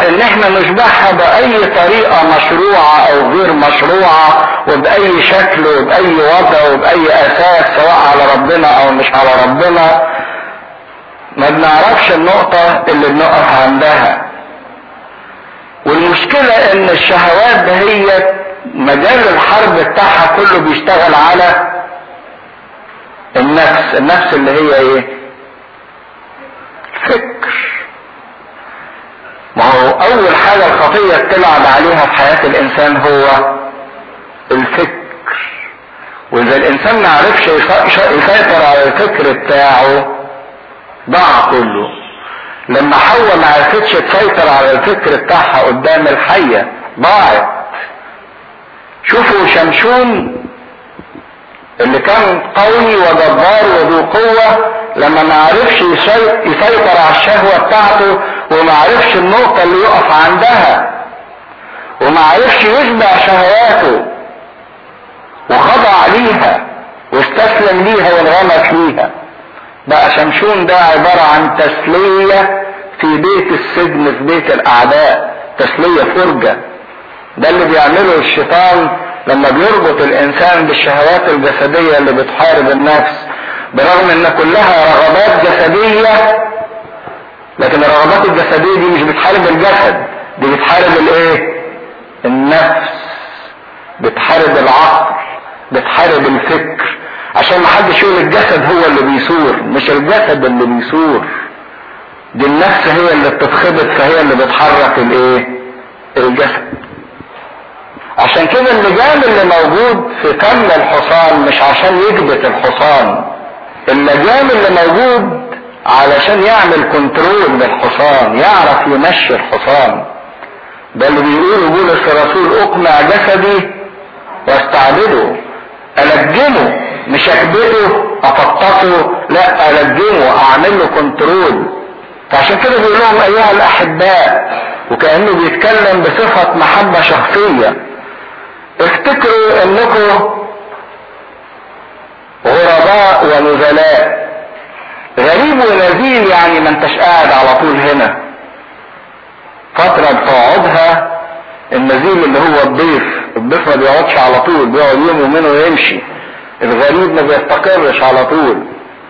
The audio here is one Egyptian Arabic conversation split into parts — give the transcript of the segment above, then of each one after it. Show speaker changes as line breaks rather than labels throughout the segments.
ان احنا نشبعها باي طريقة مشروعة او غير مشروعة وباي شكل وباي وضع وباي اساس سواء على ربنا او مش على ربنا ما بنعرفش النقطة اللي بنقف عندها والمشكلة ان الشهوات دهيت مجال الحرب بتاعها كله بيشتغل على النفس النفس اللي هي ايه فكر ما هو اول حاجة الخطية بتلعب عليها في حياة الانسان هو الفكر واذا الانسان ما عرفش يسيطر على الفكر بتاعه ضاع كله لما حواء ما عرفتش تسيطر على الفكر بتاعها قدام الحية ضاعت شوفوا شمشون اللي كان قوي وجبار وذو قوة لما ما عرفش يسيطر على الشهوة بتاعته وما عرفش النقطة اللي يقف عندها وما عرفش يشبع شهواته وخضع ليها واستسلم ليها وانغمس فيها بقى شمشون ده عبارة عن تسلية في بيت السجن في بيت الأعداء تسلية فرجة ده اللي بيعمله الشيطان لما بيربط الإنسان بالشهوات الجسدية اللي بتحارب النفس برغم إن كلها رغبات جسدية لكن الرغبات الجسدية دي مش بتحارب الجسد دي بتحارب الإيه؟ النفس بتحارب العقل بتحارب الفكر عشان ما حدش يقول الجسد هو اللي بيثور مش الجسد اللي بيثور دي النفس هي اللي بتتخبط فهي اللي بتحرك الايه الجسد عشان كده اللجام اللي موجود في كم الحصان مش عشان يكبت الحصان اللجام اللي موجود علشان يعمل كنترول للحصان يعرف يمشي الحصان ده اللي بيقوله بولس الرسول اقمع جسدي واستعبده الجمه مش اكبته افطسه لا الجمه اعمل له كنترول فعشان كده بيقول لهم ايها الاحباء وكانه بيتكلم بصفه محبه شخصيه افتكروا انكم غرباء ونزلاء غريب ونزيل يعني ما انتش قاعد على طول هنا فترة بتقعدها النزيل اللي هو الضيف الضيف ما بيقعدش على طول بيقعد يوم ومنه ويمشي الغريب ما بيستقرش على طول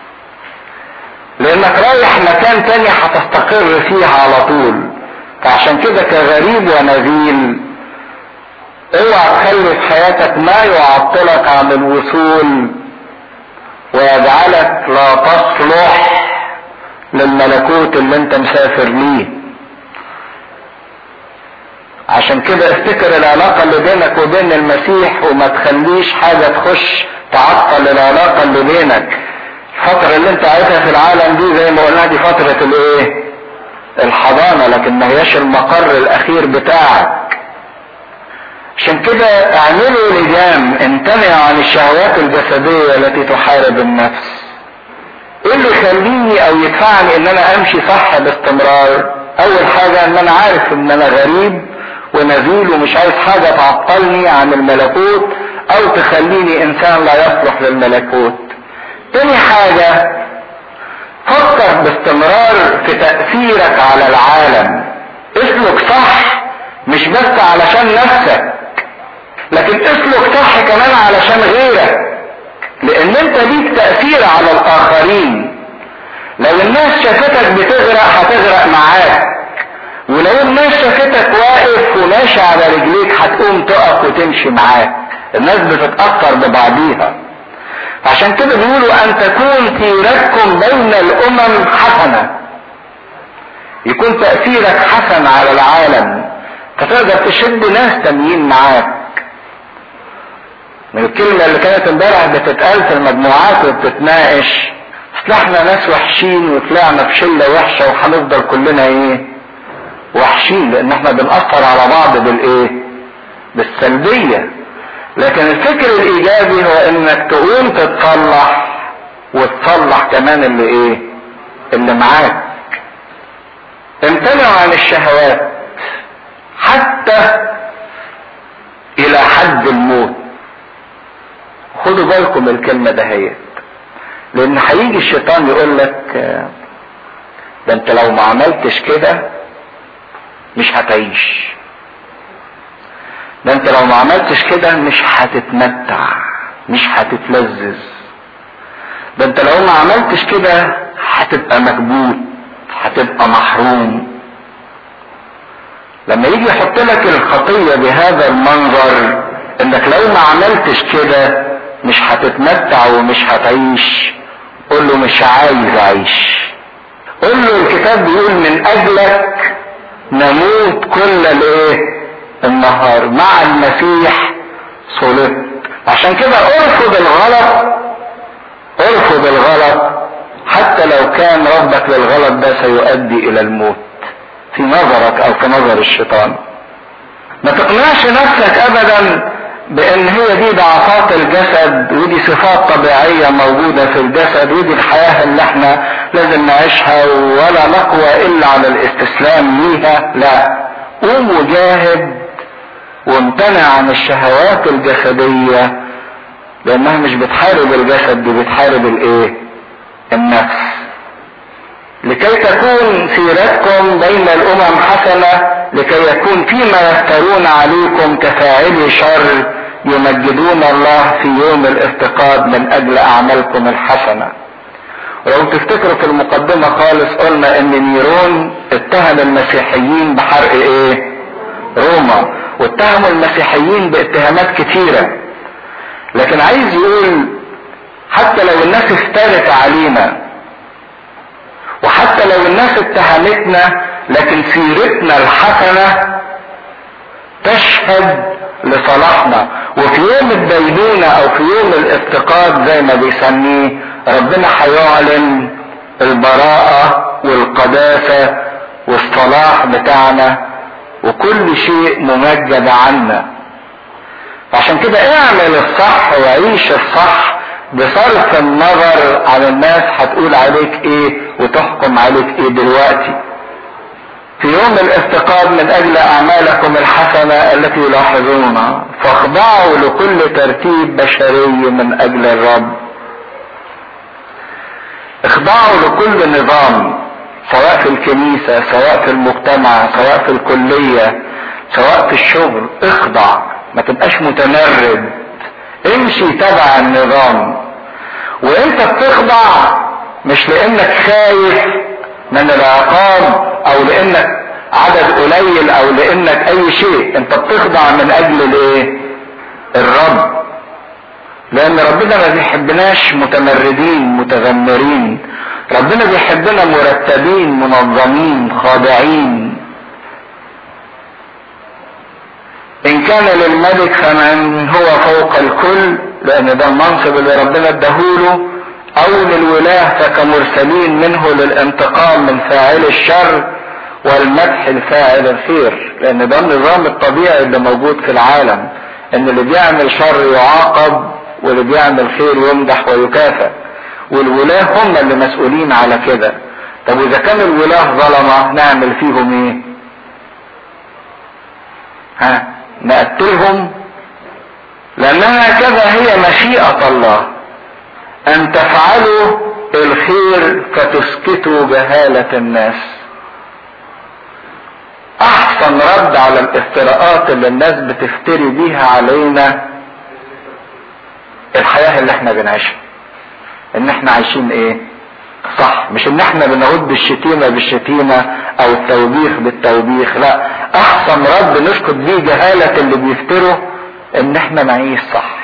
لانك رايح مكان تاني هتستقر فيه على طول فعشان كده كغريب ونزيل اوعى تخلي في حياتك ما يعطلك عن الوصول ويجعلك لا تصلح للملكوت اللي انت مسافر ليه عشان كده افتكر العلاقة اللي بينك وبين المسيح وما تخليش حاجة تخش تعطل العلاقة اللي بينك الفترة اللي انت عايزها في العالم دي زي ما قلنا دي فترة الايه الحضانة لكن ما هياش المقر الاخير بتاعك عشان كده اعملوا لجام امتنعوا عن الشهوات الجسدية التي تحارب النفس ايه اللي يخليني او يدفعني ان انا امشي صح باستمرار اول حاجة ان انا عارف ان انا غريب ونزيل ومش عايز حاجة تعطلني عن الملكوت او تخليني انسان لا يصلح للملكوت تاني حاجة فكر باستمرار في تأثيرك على العالم اسلك صح مش بس علشان نفسك لكن اسلك صح كمان علشان غيرك لان انت ليك تأثير على الاخرين لو الناس شافتك بتغرق هتغرق معاك ولو الناس شافتك واقف وماشي على رجليك هتقوم تقف وتمشي معاك الناس بتتأثر ببعضيها عشان كده بيقولوا ان تكون سيرتكم بين الامم حسنة يكون تأثيرك حسن على العالم فتقدر تشد ناس تانيين معاك من الكلمة اللي كانت امبارح بتتقال في المجموعات وبتتناقش اصل احنا ناس وحشين وطلعنا في شلة وحشة وهنفضل كلنا ايه وحشين لان احنا بنأثر على بعض بالايه بالسلبية لكن الفكر الايجابي هو انك تقوم تتصلح وتصلح كمان اللي ايه اللي معاك امتنعوا عن الشهوات حتى الى حد الموت خدوا بالكم الكلمة دهيت لان هيجي الشيطان يقول لك ده انت لو ما عملتش كده مش هتعيش ده انت لو ما عملتش كده مش هتتمتع مش هتتلذذ ده انت لو ما عملتش كده هتبقى مكبوت هتبقى محروم لما يجي يحط لك الخطية بهذا المنظر انك لو ما عملتش كده مش هتتمتع ومش هتعيش قول له مش عايز اعيش قول له الكتاب بيقول من اجلك نموت كل الايه النهار مع المسيح صلبت عشان كده ارفض الغلط ارفض الغلط حتى لو كان ربك للغلط ده سيؤدي الى الموت في نظرك او في نظر الشيطان ما تقنعش نفسك ابدا بان هي دي ضعفات الجسد ودي صفات طبيعية موجودة في الجسد ودي الحياة اللي احنا لازم نعيشها ولا نقوى الا على الاستسلام ليها لا قوم وجاهد وامتنع عن الشهوات الجسدية لانها مش بتحارب الجسد دي بتحارب الايه النفس لكي تكون سيرتكم بين الامم حسنة لكي يكون فيما يفترون عليكم كفاعلي شر يمجدون الله في يوم الافتقاد من اجل اعمالكم الحسنة ولو تفتكروا في المقدمة خالص قلنا ان نيرون اتهم المسيحيين بحرق ايه روما واتهموا المسيحيين باتهامات كتيرة لكن عايز يقول حتى لو الناس افترت علينا وحتى لو الناس اتهمتنا لكن سيرتنا الحسنة تشهد لصلاحنا وفي يوم الدينونة او في يوم الافتقاد زي ما بيسميه ربنا هيعلن البراءة والقداسة والصلاح بتاعنا وكل شيء ممجد عنا عشان كده اعمل الصح وعيش الصح بصرف النظر عن الناس هتقول عليك ايه وتحكم عليك ايه دلوقتي في يوم الافتقاد من اجل اعمالكم الحسنة التي يلاحظونها فاخضعوا لكل ترتيب بشري من اجل الرب اخضعوا لكل نظام سواء في الكنيسة سواء في المجتمع سواء في الكلية سواء في الشغل اخضع ما تبقاش متمرد امشي تبع النظام وانت بتخضع مش لانك خايف من العقاب او لانك عدد قليل او لانك اي شيء انت بتخضع من اجل الايه الرب لان ربنا ما بيحبناش متمردين متذمرين ربنا بيحبنا مرتبين منظمين خاضعين ان كان للملك فمن هو فوق الكل لان ده المنصب اللي ربنا اداهوله او للولاه فكمرسلين منه للانتقام من فاعل الشر والمدح لفاعل الخير لان ده النظام الطبيعي اللي موجود في العالم ان اللي بيعمل شر يعاقب واللي بيعمل خير يمدح ويكافئ والولاه هم اللي مسؤولين على كده طب واذا كان الولاه ظلمة نعمل فيهم ايه ها نقتلهم لانها هكذا هي مشيئة الله ان تفعلوا الخير فتسكتوا جهالة الناس احسن رد على الافتراءات اللي الناس بتفتري بيها علينا الحياة اللي احنا بنعيشها ان احنا عايشين ايه صح مش ان احنا بنرد الشتيمة بالشتيمة او التوبيخ بالتوبيخ لا احسن رد نسكت بيه جهالة اللي بيفتروا ان احنا نعيش صح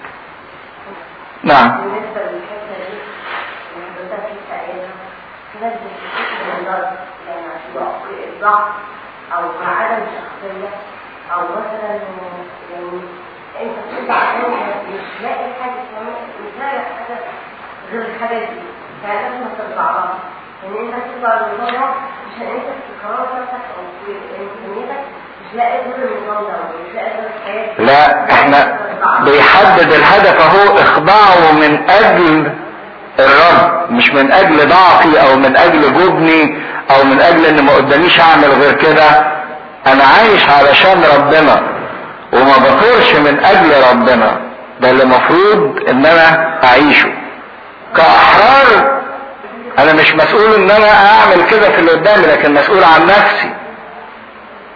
نعم
بالنسبة للحتة دي اللي حضرتك لسه قايلها في ناس بتشتكي من ضرب يعني عشان ضعف أو عدم شخصية أو مثلا يعني أنت بتبقى عشان مش لاقي حاجة كمان مش لاقي حاجة غير الحاجة دي فلازم ترجع لها إن أنت تطلع النظام ده عشان أنت في قرار نفسك أو في إمكانياتك مش لاقي غير النظام ده مش لاقي غير الحياة دي.
لا احنا بيحدد الهدف اهو اخضعه من اجل الرب مش من اجل ضعفي او من اجل جبني او من اجل ان ما قداميش اعمل غير كده انا عايش علشان ربنا وما بطورش من اجل ربنا ده اللي مفروض ان انا اعيشه كاحرار انا مش مسؤول ان انا اعمل كده في اللي قدامي لكن مسؤول عن نفسي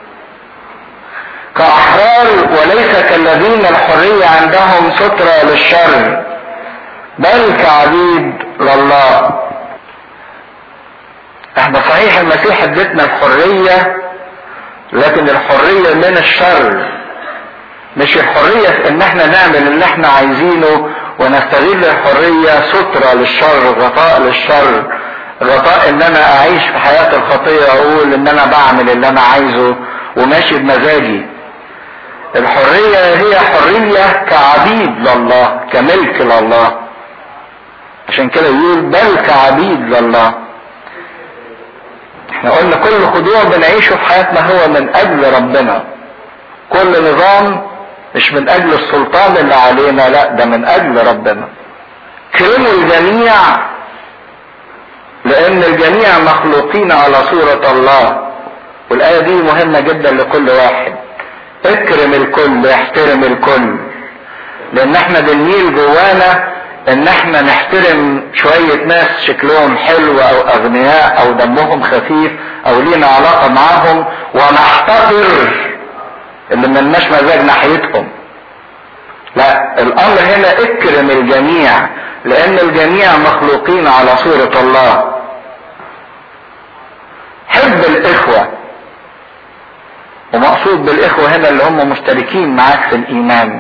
أولئك كالذين الحرية عندهم سترة للشر بل كعبيد لله احنا صحيح المسيح ادتنا الحرية لكن الحرية من الشر مش الحرية في ان احنا نعمل اللي احنا عايزينه ونستغل الحرية سترة للشر غطاء للشر غطاء ان انا اعيش في حياة الخطية واقول ان انا بعمل اللي انا عايزه وماشي بمزاجي الحرية هي حرية كعبيد لله كملك لله عشان كده يقول بل كعبيد لله احنا قلنا كل خضوع بنعيشه في حياتنا هو من اجل ربنا كل نظام مش من اجل السلطان اللي علينا لا ده من اجل ربنا كرموا الجميع لان الجميع مخلوقين على صورة الله والاية دي مهمة جدا لكل واحد اكرم الكل احترم الكل لان احنا بنميل جوانا ان احنا نحترم شوية ناس شكلهم حلو او اغنياء او دمهم خفيف او لينا علاقة معاهم ونحتقر اللي ملناش مزاج ناحيتهم لا الامر هنا اكرم الجميع لان الجميع مخلوقين على صورة الله حب الاخوة ومقصود بالاخوة هنا اللي هم مشتركين معاك في الايمان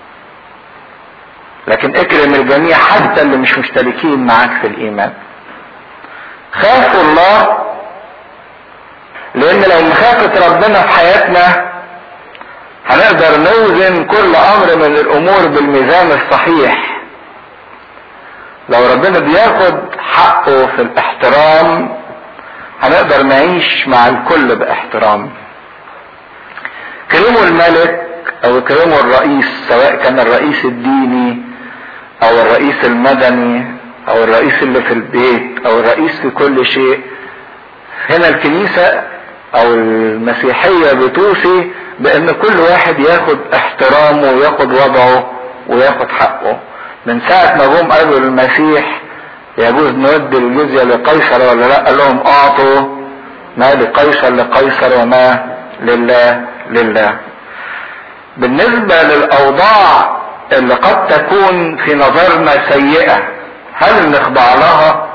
لكن اكرم الجميع حتى اللي مش مشتركين معاك في الايمان خافوا الله لان لو مخافة ربنا في حياتنا هنقدر نوزن كل امر من الامور بالميزان الصحيح لو ربنا بياخد حقه في الاحترام هنقدر نعيش مع الكل باحترام كرموا الملك او كرموا الرئيس سواء كان الرئيس الديني او الرئيس المدني او الرئيس اللي في البيت او الرئيس في كل شيء هنا الكنيسة او المسيحية بتوصي بان كل واحد ياخد احترامه وياخد وضعه وياخد حقه من ساعة ما جم قالوا للمسيح يجوز نودي الجزية لقيصر ولا لا قال لهم اعطوا ما لقيصر لقيصر وما لله لله بالنسبة للاوضاع اللي قد تكون في نظرنا سيئة هل نخضع لها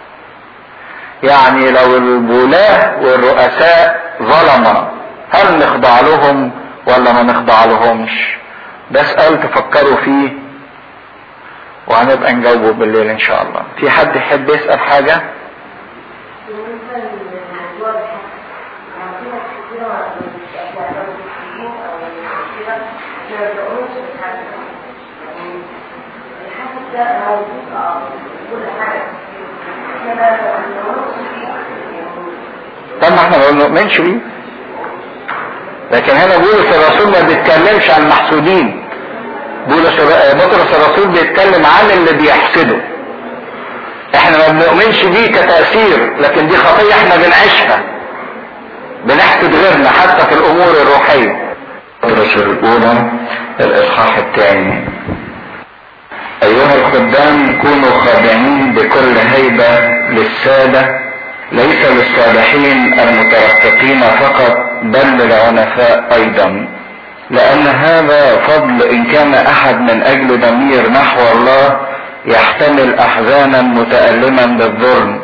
يعني لو الولاة والرؤساء ظلمة هل نخضع لهم ولا ما نخضع لهمش ده سؤال تفكروا فيه وهنبقى نجاوبه بالليل ان شاء الله في حد يحب يسأل حاجة
بالنسبة للموضوع ده يعني في ناس كتيرة احنا لو مسلمين او كده ما بيقولوش الحسد يعني الحسد ده موجود اه كل حاجة احنا بقى ما بنقولش فيه يعني
طب ما احنا ما بنؤمنش بيه لكن هنا بولس الرسول ما بيتكلمش عن المحسودين بولس الر- بطرس الرسول بيتكلم عن اللي بيحسده احنا ما بنؤمنش بيه كتأثير لكن دي خطية احنا بنعيشها بنحسد غيرنا حتى في الامور الروحية بطرس الاولى الاصحاح الثاني ايها الخدام كونوا خادعين بكل هيبة للسادة ليس للصالحين المترفقين فقط بل للعنفاء ايضا لان هذا فضل ان كان احد من اجل ضمير نحو الله يحتمل احزانا متألما بالظلم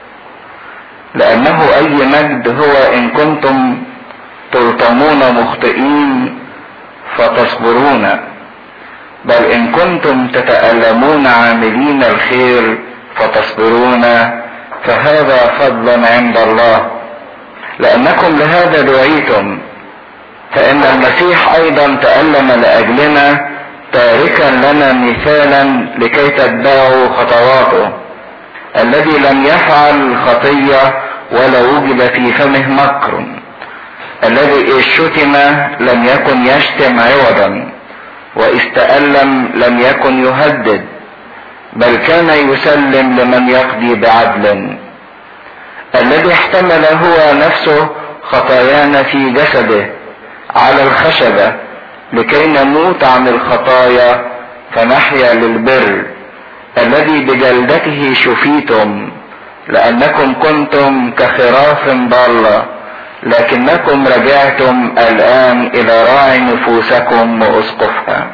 لانه اي مجد هو ان كنتم تلطمون مخطئين فتصبرون بل ان كنتم تتألمون عاملين الخير فتصبرون فهذا فضل عند الله لانكم لهذا دعيتم فان المسيح ايضا تألم لاجلنا تاركا لنا مثالا لكي تتبعوا خطواته الذي لم يفعل خطية ولا وجد في فمه مكر الذي إذ شتم لم يكن يشتم عوضا وإذ تألم لم يكن يهدد بل كان يسلم لمن يقضي بعدل الذي احتمل هو نفسه خطايانا في جسده على الخشبة لكي نموت عن الخطايا فنحيا للبر الذي بجلدته شفيتم لأنكم كنتم كخراف ضالة لكنكم رجعتم الآن إلى راعي نفوسكم وأسقفها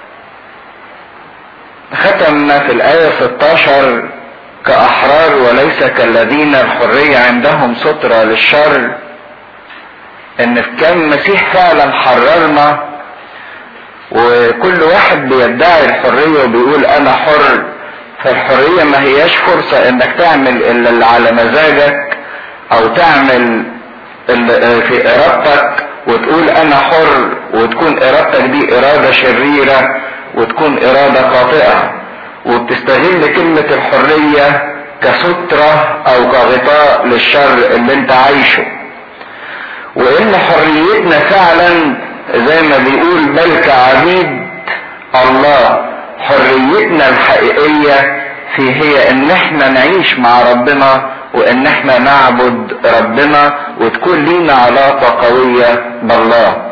ختم في الآية 16 كأحرار وليس كالذين الحرية عندهم سترة للشر ان كان المسيح فعلا حررنا وكل واحد بيدعي الحرية وبيقول انا حر فالحرية ما هياش فرصة انك تعمل الا اللي على مزاجك او تعمل اللي في ارادتك وتقول انا حر وتكون ارادتك دي ارادة شريرة وتكون ارادة خاطئة وبتستغل كلمة الحرية كسترة او كغطاء للشر اللي انت عايشه وان حريتنا فعلا زي ما بيقول بل كعبيد الله حريتنا الحقيقية في هي ان احنا نعيش مع ربنا وان احنا نعبد ربنا وتكون لينا علاقة قوية بالله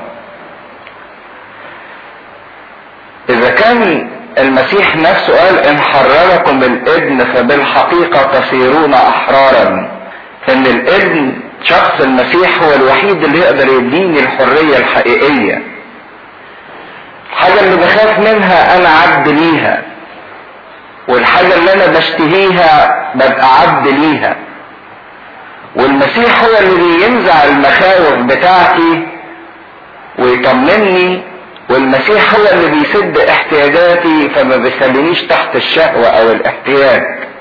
اذا كان المسيح نفسه قال ان حرركم الابن فبالحقيقة تصيرون احرارا ان الابن شخص المسيح هو الوحيد اللي يقدر يديني الحرية الحقيقية الحاجة اللي بخاف منها انا عبد ليها والحاجة اللي انا بشتهيها ببقى عبد ليها والمسيح هو اللي بينزع المخاوف بتاعتي ويطمني والمسيح هو اللي بيسد احتياجاتي فما بيخلينيش تحت الشهوة او الاحتياج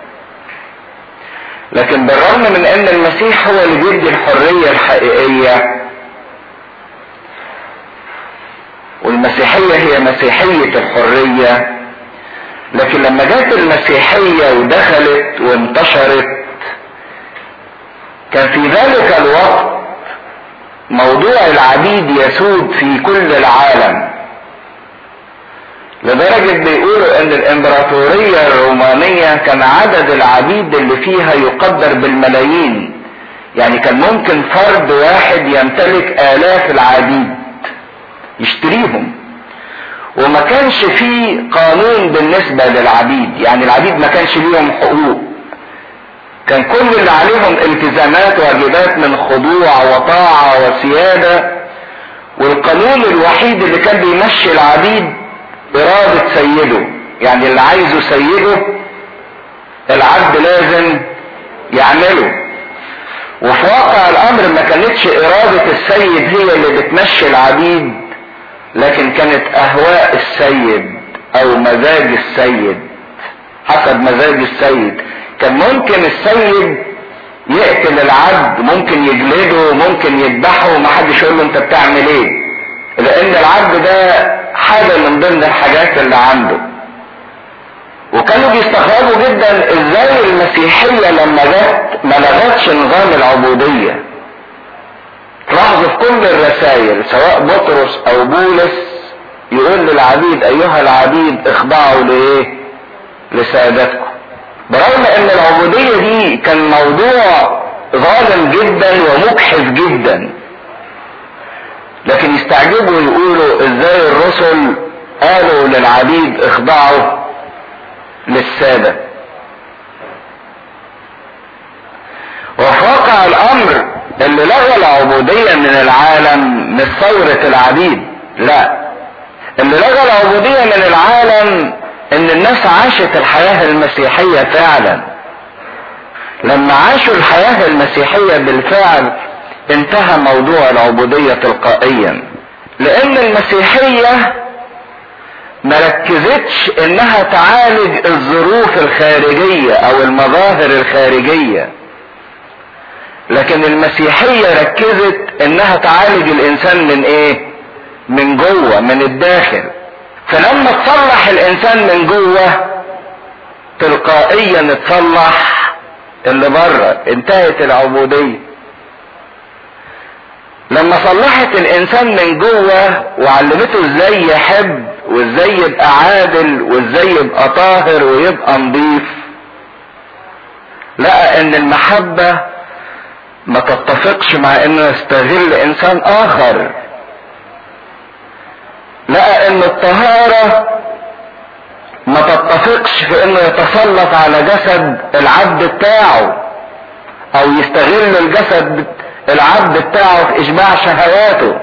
لكن بالرغم من ان المسيح هو اللي بيدي الحرية الحقيقية والمسيحية هي مسيحية الحرية لكن لما جت المسيحية ودخلت وانتشرت كان في ذلك الوقت موضوع العبيد يسود في كل العالم لدرجة بيقولوا ان الامبراطورية الرومانية كان عدد العبيد اللي فيها يقدر بالملايين يعني كان ممكن فرد واحد يمتلك الاف العبيد يشتريهم وما كانش فيه قانون بالنسبة للعبيد يعني العبيد ما كانش ليهم حقوق كان كل اللي عليهم التزامات واجبات من خضوع وطاعة وسيادة والقانون الوحيد اللي كان بيمشي العبيد إرادة سيده يعني اللي عايزه سيده العبد لازم يعمله وفي واقع الأمر ما كانتش إرادة السيد هي اللي بتمشي العبيد لكن كانت أهواء السيد أو مزاج السيد حسب مزاج السيد كان ممكن السيد يقتل العبد ممكن يجلده ممكن يذبحه ومحدش يقول له انت بتعمل ايه لان العبد ده حاجة من ضمن الحاجات اللي عنده وكانوا بيستغربوا جدا ازاي المسيحية لما جت ما لغتش نظام العبودية تلاحظوا في كل الرسائل سواء بطرس او بولس يقول للعبيد ايها العبيد اخضعوا لايه لسادتكم برغم ان العبودية دي كان موضوع ظالم جدا ومجحف جدا لكن يستعجبوا يقولوا ازاي الرسل قالوا للعبيد اخضعوا للسادة وفي واقع الامر اللي لغى العبودية من العالم مش ثورة العبيد لا اللي لغى العبودية من العالم ان الناس عاشت الحياة المسيحية فعلا لما عاشوا الحياة المسيحية بالفعل انتهى موضوع العبودية تلقائيا لان المسيحية ما ركزتش انها تعالج الظروف الخارجية او المظاهر الخارجية لكن المسيحية ركزت انها تعالج الانسان من ايه من جوه من الداخل فلما تصلح الانسان من جوه تلقائيا اتصلح اللي بره انتهت العبودية لما صلحت الانسان من جوه وعلمته ازاي يحب وازاي يبقى عادل وازاي يبقى طاهر ويبقى نظيف لقى ان المحبة ما تتفقش مع انه يستغل انسان اخر لقى ان الطهارة ما تتفقش في انه يتسلط على جسد العبد بتاعه او يستغل الجسد العبد بتاعه في اشباع شهواته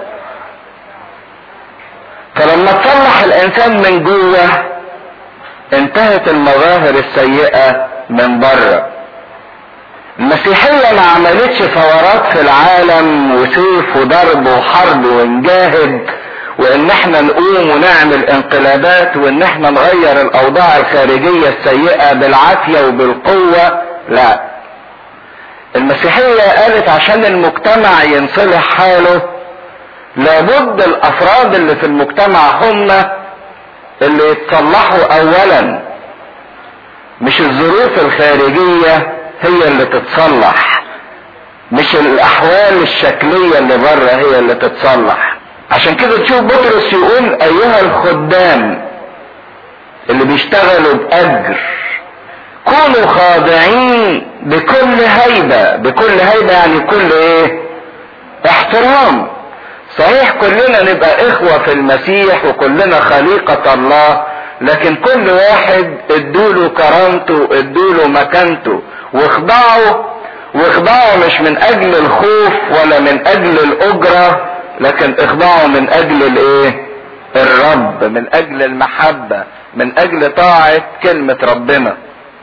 فلما تصلح الانسان من جوه انتهت المظاهر السيئة من بره المسيحية ما عملتش ثورات في العالم وسيف وضرب وحرب ونجاهد وان احنا نقوم ونعمل انقلابات وان احنا نغير الاوضاع الخارجية السيئة بالعافية وبالقوة لا المسيحية قالت عشان المجتمع ينصلح حاله لابد الافراد اللي في المجتمع هم اللي يتصلحوا اولا مش الظروف الخارجية هي اللي تتصلح مش الاحوال الشكلية اللي بره هي اللي تتصلح عشان كده تشوف بطرس يقول ايها الخدام اللي بيشتغلوا باجر كونوا خاضعين بكل هيبة بكل هيبة يعني كل ايه احترام صحيح كلنا نبقى اخوة في المسيح وكلنا خليقة الله لكن كل واحد ادوله كرامته ادوله مكانته واخضعوا واخضعوا مش من اجل الخوف ولا من اجل الاجرة لكن اخضعوا من اجل الايه الرب من اجل المحبة من اجل طاعة كلمة ربنا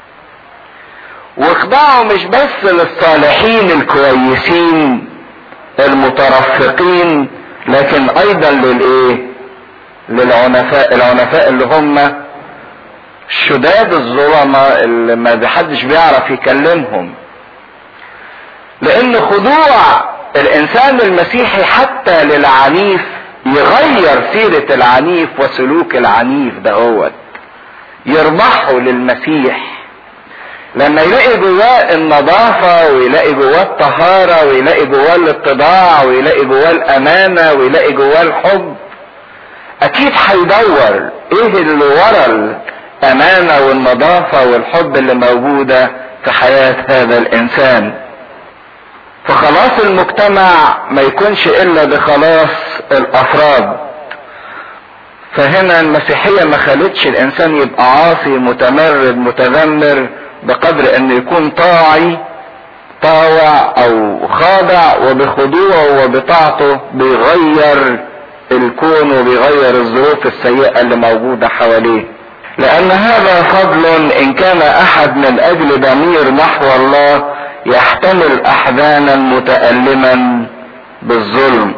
واخضعوا مش بس للصالحين الكويسين المترفقين لكن ايضا للايه للعنفاء العنفاء اللي هم الشداد الظلماء اللي ما حدش بيعرف يكلمهم لان خضوع الانسان المسيحي حتى للعنيف يغير سيرة العنيف وسلوك العنيف دهوت يربحه للمسيح لما يلاقي جواه النظافة ويلاقي جواه الطهارة ويلاقي جواه الاتضاع ويلاقي جواه الأمانة ويلاقي جواه الحب أكيد هيدور إيه اللي ورا الأمانة والنظافة والحب اللي موجودة في حياة هذا الإنسان فخلاص المجتمع ما يكونش إلا بخلاص الأفراد فهنا المسيحية ما خلتش الإنسان يبقى عاصي متمرد متذمر بقدر انه يكون طاعي طاوع او خاضع وبخضوعه وبطاعته بيغير الكون وبيغير الظروف السيئة اللي موجودة حواليه لان هذا فضل ان كان احد من اجل ضمير نحو الله يحتمل احزانا متألما بالظلم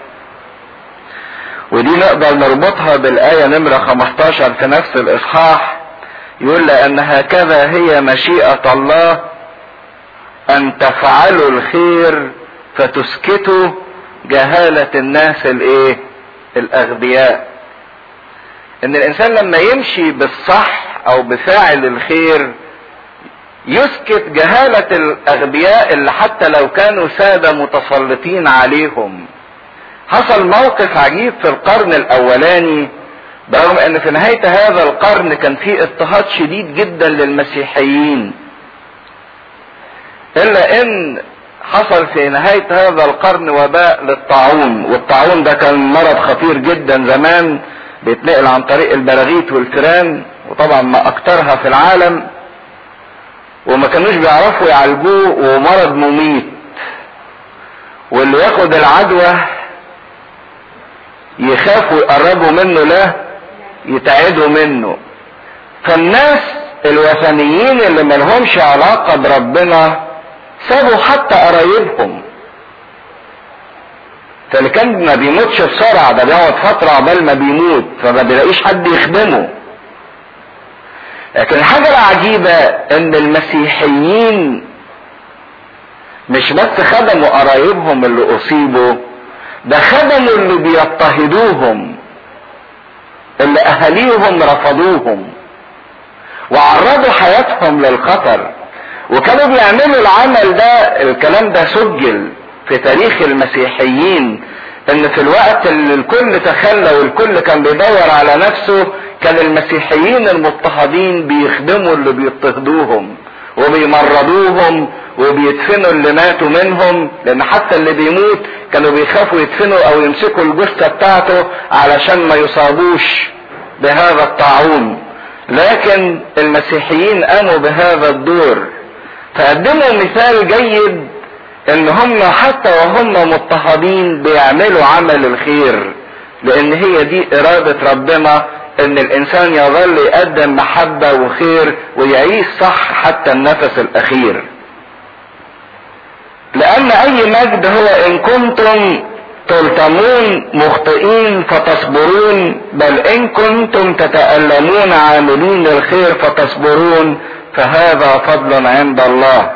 ودي نقدر نربطها بالآية نمرة 15 في نفس الإصحاح يقول لأن هكذا هي مشيئة الله أن تفعلوا الخير فتسكتوا جهالة الناس الإيه؟ الأغبياء. إن الإنسان لما يمشي بالصح أو بفاعل الخير يسكت جهالة الأغبياء اللي حتى لو كانوا سادة متسلطين عليهم. حصل موقف عجيب في القرن الأولاني برغم ان في نهاية هذا القرن كان في اضطهاد شديد جدا للمسيحيين الا ان حصل في نهاية هذا القرن وباء للطاعون والطاعون ده كان مرض خطير جدا زمان بيتنقل عن طريق البراغيث والفيران وطبعا ما اكترها في العالم وما كانوش بيعرفوا يعالجوه ومرض مميت واللي ياخد العدوى يخافوا يقربوا منه لا يتعدوا منه فالناس الوثنيين اللي ملهمش علاقة بربنا سابوا حتى قرايبهم فاللي كان ما بيموتش بسرعة ده بيقعد فترة عقبال ما بيموت فما بيلاقيش حد يخدمه لكن الحاجة العجيبة ان المسيحيين مش بس خدموا قرايبهم اللي اصيبوا ده خدموا اللي بيضطهدوهم اللي اهاليهم رفضوهم وعرضوا حياتهم للخطر وكانوا بيعملوا العمل ده الكلام ده سجل في تاريخ المسيحيين ان في الوقت اللي الكل تخلى والكل كان بيدور على نفسه كان المسيحيين المضطهدين بيخدموا اللي بيضطهدوهم وبيمرضوهم وبيدفنوا اللي ماتوا منهم لان حتى اللي بيموت كانوا بيخافوا يدفنوا او يمسكوا الجثة بتاعته علشان ما يصابوش بهذا الطاعون لكن المسيحيين قاموا بهذا الدور فقدموا مثال جيد ان هم حتى وهم مضطهدين بيعملوا عمل الخير لان هي دي ارادة ربنا ان الانسان يظل يقدم محبة وخير ويعيش صح حتى النفس الاخير لان اي مجد هو ان كنتم تلتمون مخطئين فتصبرون بل ان كنتم تتألمون عاملين الخير فتصبرون فهذا فضل عند الله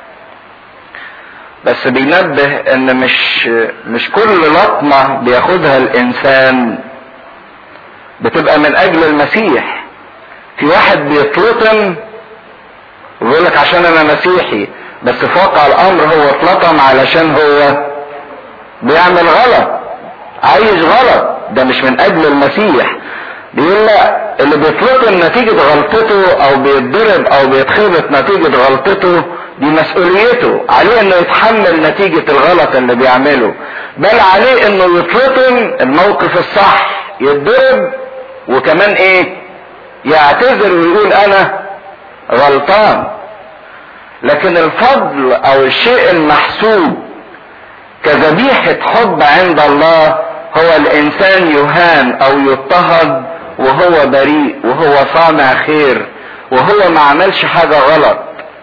بس بينبه ان مش مش كل لطمة بياخدها الانسان بتبقى من اجل المسيح في واحد بيتلطم ويقول لك عشان انا مسيحي بس في واقع الامر هو اتلطم علشان هو بيعمل غلط عايش غلط ده مش من اجل المسيح بيقول لا اللي بيتلطم نتيجة غلطته او بيتضرب او بيتخبط نتيجة غلطته دي مسؤوليته عليه انه يتحمل نتيجة الغلط اللي بيعمله بل عليه انه يتلطم الموقف الصح يتضرب وكمان ايه يعتذر ويقول انا غلطان لكن الفضل او الشيء المحسوب كذبيحة حب عند الله هو الانسان يهان او يضطهد وهو بريء وهو صانع خير وهو ما عملش حاجة غلط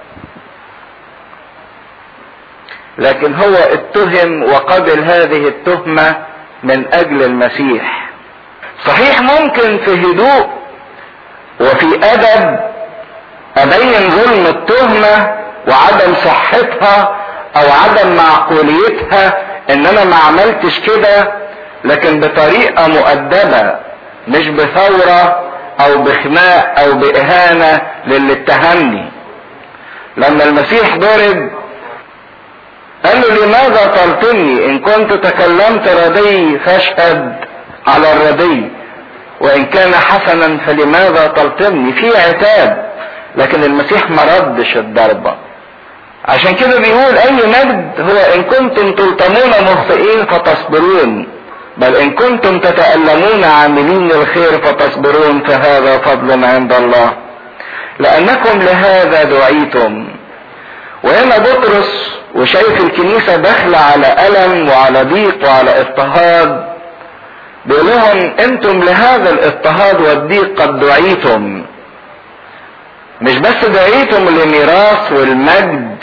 لكن هو اتهم وقبل هذه التهمة من اجل المسيح صحيح ممكن في هدوء وفي ادب ابين ظلم التهمة وعدم صحتها او عدم معقوليتها ان انا ما عملتش كده لكن بطريقة مؤدبة مش بثورة او بخناق او باهانة للي اتهمني لما المسيح ضرب قال له لماذا طلتني ان كنت تكلمت ردي فاشهد على الردي وان كان حسنا فلماذا طلتني في عتاب لكن المسيح ما ردش الضربة عشان كده بيقول اي مجد هو ان كنتم تلتمون مخطئين فتصبرون بل ان كنتم تتألمون عاملين الخير فتصبرون فهذا فضل عند الله لانكم لهذا دعيتم وهنا بطرس وشايف الكنيسة داخلة على ألم وعلى ضيق وعلى اضطهاد بيقول لهم انتم لهذا الاضطهاد والضيق قد دعيتم مش بس دعيتم لميراث والمجد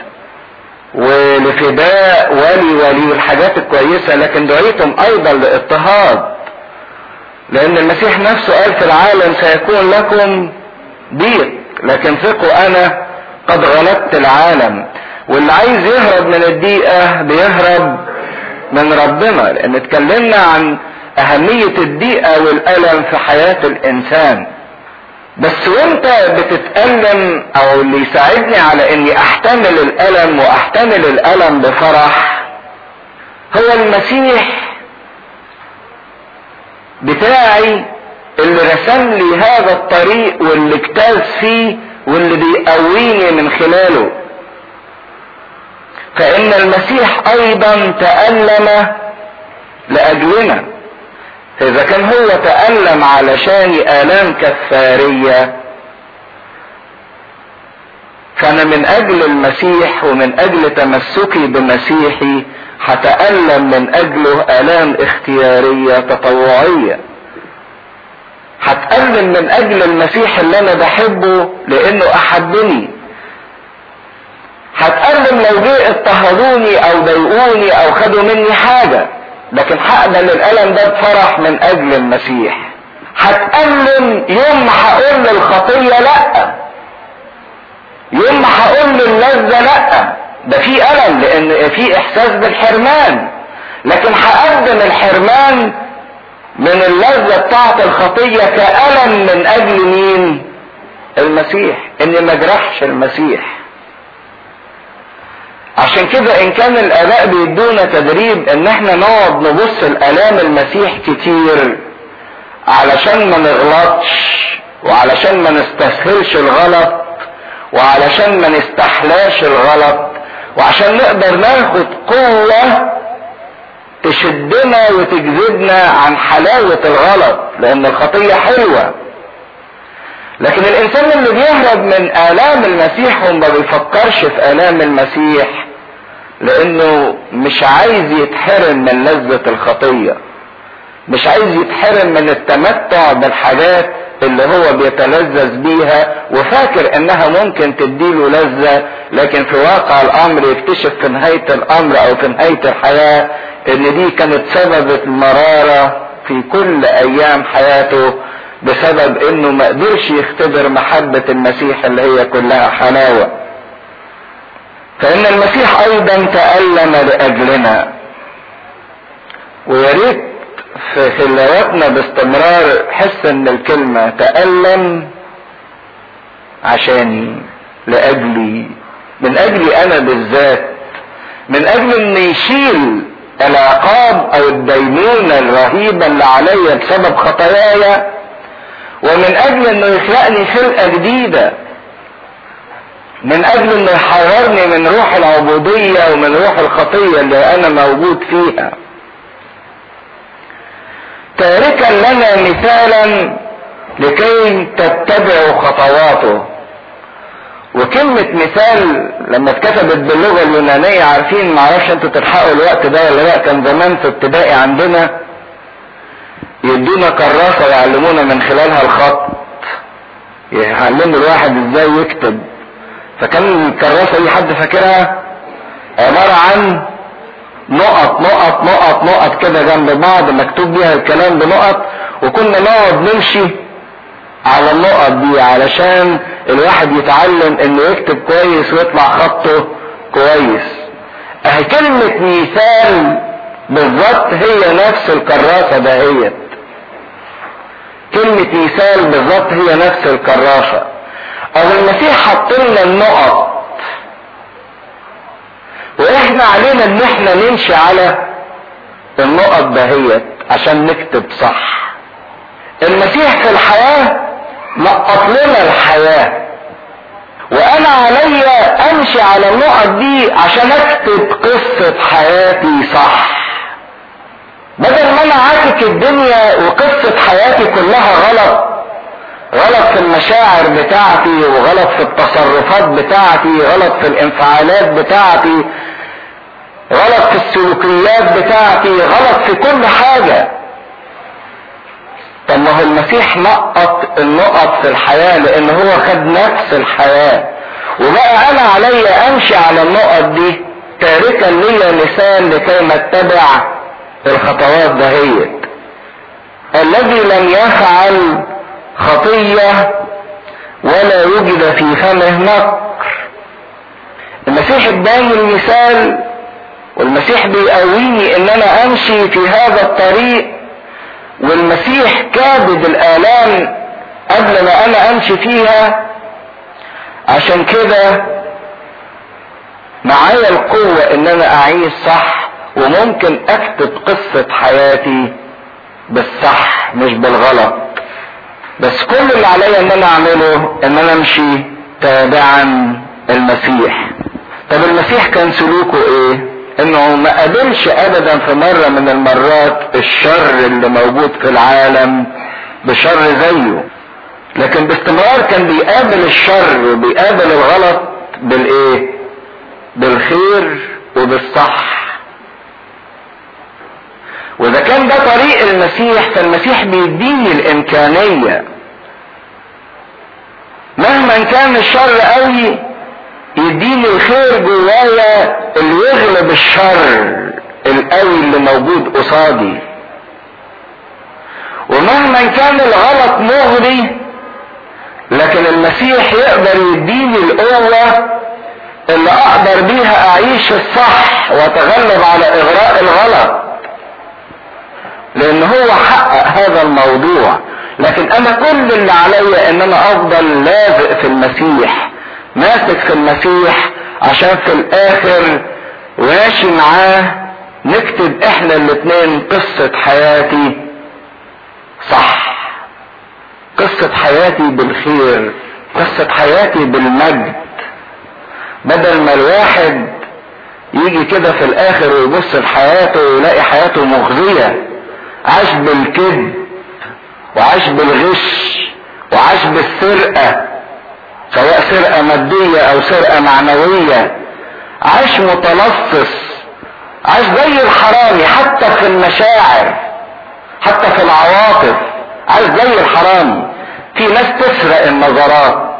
ولفداء ولي ولي والحاجات الكويسة لكن دعيتم ايضا لاضطهاد لان المسيح نفسه قال في العالم سيكون لكم ضيق لكن ثقوا انا قد غلبت العالم واللي عايز يهرب من الضيقة بيهرب من ربنا لان اتكلمنا عن اهمية الضيقة والالم في حياة الانسان بس وانت بتتألم او اللي يساعدني على اني احتمل الالم واحتمل الالم بفرح هو المسيح بتاعي اللي رسم لي هذا الطريق واللي اجتاز فيه واللي بيقويني من خلاله فان المسيح ايضا تألم لاجلنا فاذا كان هو تألم علشان الام كفارية فانا من اجل المسيح ومن اجل تمسكي بمسيحي هتألم من اجله الام اختيارية تطوعية هتألم من اجل المسيح اللي انا بحبه لانه احبني هتألم لو جه اضطهدوني او ضايقوني او خدوا مني حاجة لكن هقبل الالم ده بفرح من اجل المسيح هتألم يوم ما هقول للخطية لا يوم ما هقول للذة لا ده في الم لان في احساس بالحرمان لكن هقدم الحرمان من اللذة بتاعت الخطية كألم من اجل مين المسيح اني ما اجرحش المسيح عشان كده ان كان الاباء بيدونا تدريب ان احنا نقعد نبص الالام المسيح كتير علشان ما نغلطش وعلشان ما نستسهلش الغلط وعلشان ما نستحلاش الغلط وعشان نقدر ناخد قوة تشدنا وتجذبنا عن حلاوة الغلط لان الخطية حلوة لكن الانسان اللي بيهرب من الام المسيح وما بيفكرش في الام المسيح لانه مش عايز يتحرم من لذة الخطية مش عايز يتحرم من التمتع بالحاجات اللي هو بيتلذذ بيها وفاكر انها ممكن تديله لذة لكن في واقع الامر يكتشف في نهاية الامر او في نهاية الحياة ان دي كانت سبب المرارة في كل ايام حياته بسبب انه ما قدرش يختبر محبة المسيح اللي هي كلها حلاوة فان المسيح ايضا تألم لاجلنا ويا ريت في خلواتنا باستمرار حس ان الكلمة تألم عشاني لأجلي من أجلي أنا بالذات من أجل أن يشيل العقاب أو الدينونة الرهيبة اللي عليا بسبب خطاياي ومن أجل أنه يخلقني خلقة جديدة من أجل أنه يحررني من روح العبودية ومن روح الخطية اللي أنا موجود فيها تاركا لنا مثالا لكي تتبعوا خطواته وكلمة مثال لما اتكتبت باللغة اليونانية عارفين معرفش انتوا تلحقوا الوقت ده ولا لا كان زمان في ابتدائي عندنا يدونا كراسة يعلمونا من خلالها الخط يعلموا الواحد ازاي يكتب فكان الكراسة دي حد فاكرها عبارة عن نقط نقط نقط نقط كده جنب بعض مكتوب بيها الكلام بنقط وكنا نقعد نمشي على النقط دي علشان الواحد يتعلم انه يكتب كويس ويطلع خطه كويس اهي كلمة مثال بالظبط هي نفس الكراسة دهيت كلمة مثال بالظبط هي نفس الكراسة او المسيح حط لنا النقط واحنا علينا ان احنا نمشي على النقط دهيت عشان نكتب صح المسيح في الحياة نقط لنا الحياة وانا عليا امشي على النقط دي عشان اكتب قصة حياتي صح بدل ما انا عاتك الدنيا وقصة حياتي كلها غلط غلط في المشاعر بتاعتي وغلط في التصرفات بتاعتي غلط في الانفعالات بتاعتي غلط في السلوكيات بتاعتي غلط في كل حاجة طب ما هو المسيح نقط النقط في الحياة لان هو خد نفس الحياة وبقى انا عليا امشي على النقط دي تاركا لي مثال لكي ما اتبع الخطوات دهيت الذي لم يفعل خطية ولا وجد في فمه مكر المسيح اداني المثال والمسيح بيقويني ان انا امشي في هذا الطريق والمسيح كابد الالام قبل ما انا امشي فيها عشان كده معايا القوة ان انا اعيش صح وممكن اكتب قصة حياتي بالصح مش بالغلط بس كل اللي عليا ان انا اعمله ان انا امشي تابعا المسيح طب المسيح كان سلوكه ايه انه ما قابلش ابدا في مرة من المرات الشر اللي موجود في العالم بشر زيه لكن باستمرار كان بيقابل الشر وبيقابل الغلط بالايه بالخير وبالصح واذا كان ده طريق المسيح فالمسيح بيديني الامكانية مهما كان الشر قوي يديني الخير جوايا اللي يغلب الشر القوي اللي موجود قصادي ومهما كان الغلط مغري لكن المسيح يقدر يديني القوة اللي اقدر بيها اعيش الصح واتغلب على اغراء الغلط لان هو حقق هذا الموضوع لكن انا كل اللي عليا ان انا افضل لازق في المسيح ماسك في المسيح عشان في الاخر ماشي معاه نكتب احنا الاتنين قصة حياتي صح قصة حياتي بالخير قصة حياتي بالمجد بدل ما الواحد يجي كده في الاخر ويبص لحياته ويلاقي حياته مخزية عاش بالكذب وعاش بالغش وعاش بالسرقة سواء سرقة مادية او سرقة معنوية عاش متلصص عاش زي الحرامي حتى في المشاعر حتى في العواطف عاش زي الحرامي في ناس تسرق النظرات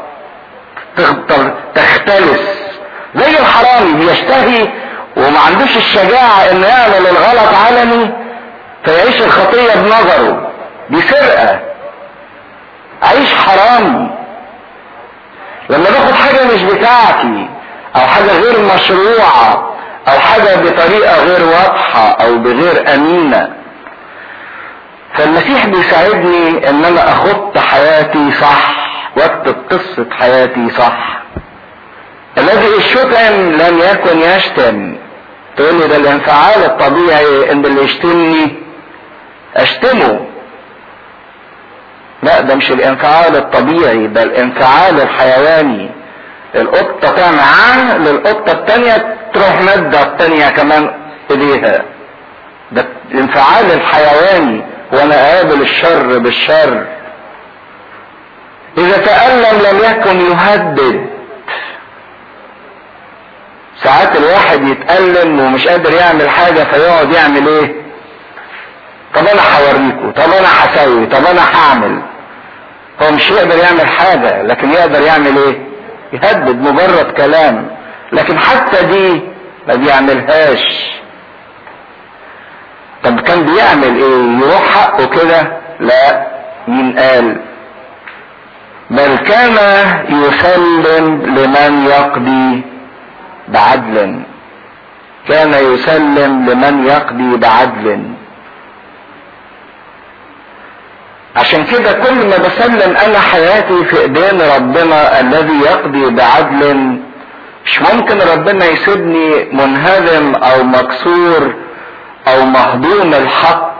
تختلس زي الحرامي بيشتهي وما عندوش الشجاعة انه يعمل الغلط علني فيعيش الخطية بنظره دي سرقة عيش حرامي لما باخد حاجة مش بتاعتي او حاجة غير مشروعة او حاجة بطريقة غير واضحة او بغير امينة فالمسيح بيساعدني ان انا اخط حياتي صح واكتب قصة حياتي صح الذي الشتم لم يكن يشتم تقول لي ده الانفعال الطبيعي ان اللي يشتمني اشتمه لا ده مش الانفعال الطبيعي ده الانفعال الحيواني القطة تعمل عن للقطة التانية تروح مادة التانية كمان ايديها ده الانفعال الحيواني وانا قابل الشر بالشر اذا تألم لم يكن يهدد ساعات الواحد يتألم ومش قادر يعمل حاجة فيقعد يعمل ايه طب انا هوريكم طب انا هسوي طب انا هعمل هو مش يقدر يعمل حاجة لكن يقدر يعمل ايه يهدد مجرد كلام لكن حتى دي ما بيعملهاش طب كان بيعمل ايه يروح حقه كده لا مين قال بل كان يسلم لمن يقضي بعدل كان يسلم لمن يقضي بعدل عشان كده كل ما بسلم انا حياتي في ايدين ربنا الذي يقضي بعدل مش ممكن ربنا يسيبني منهزم او مكسور او مهضوم الحق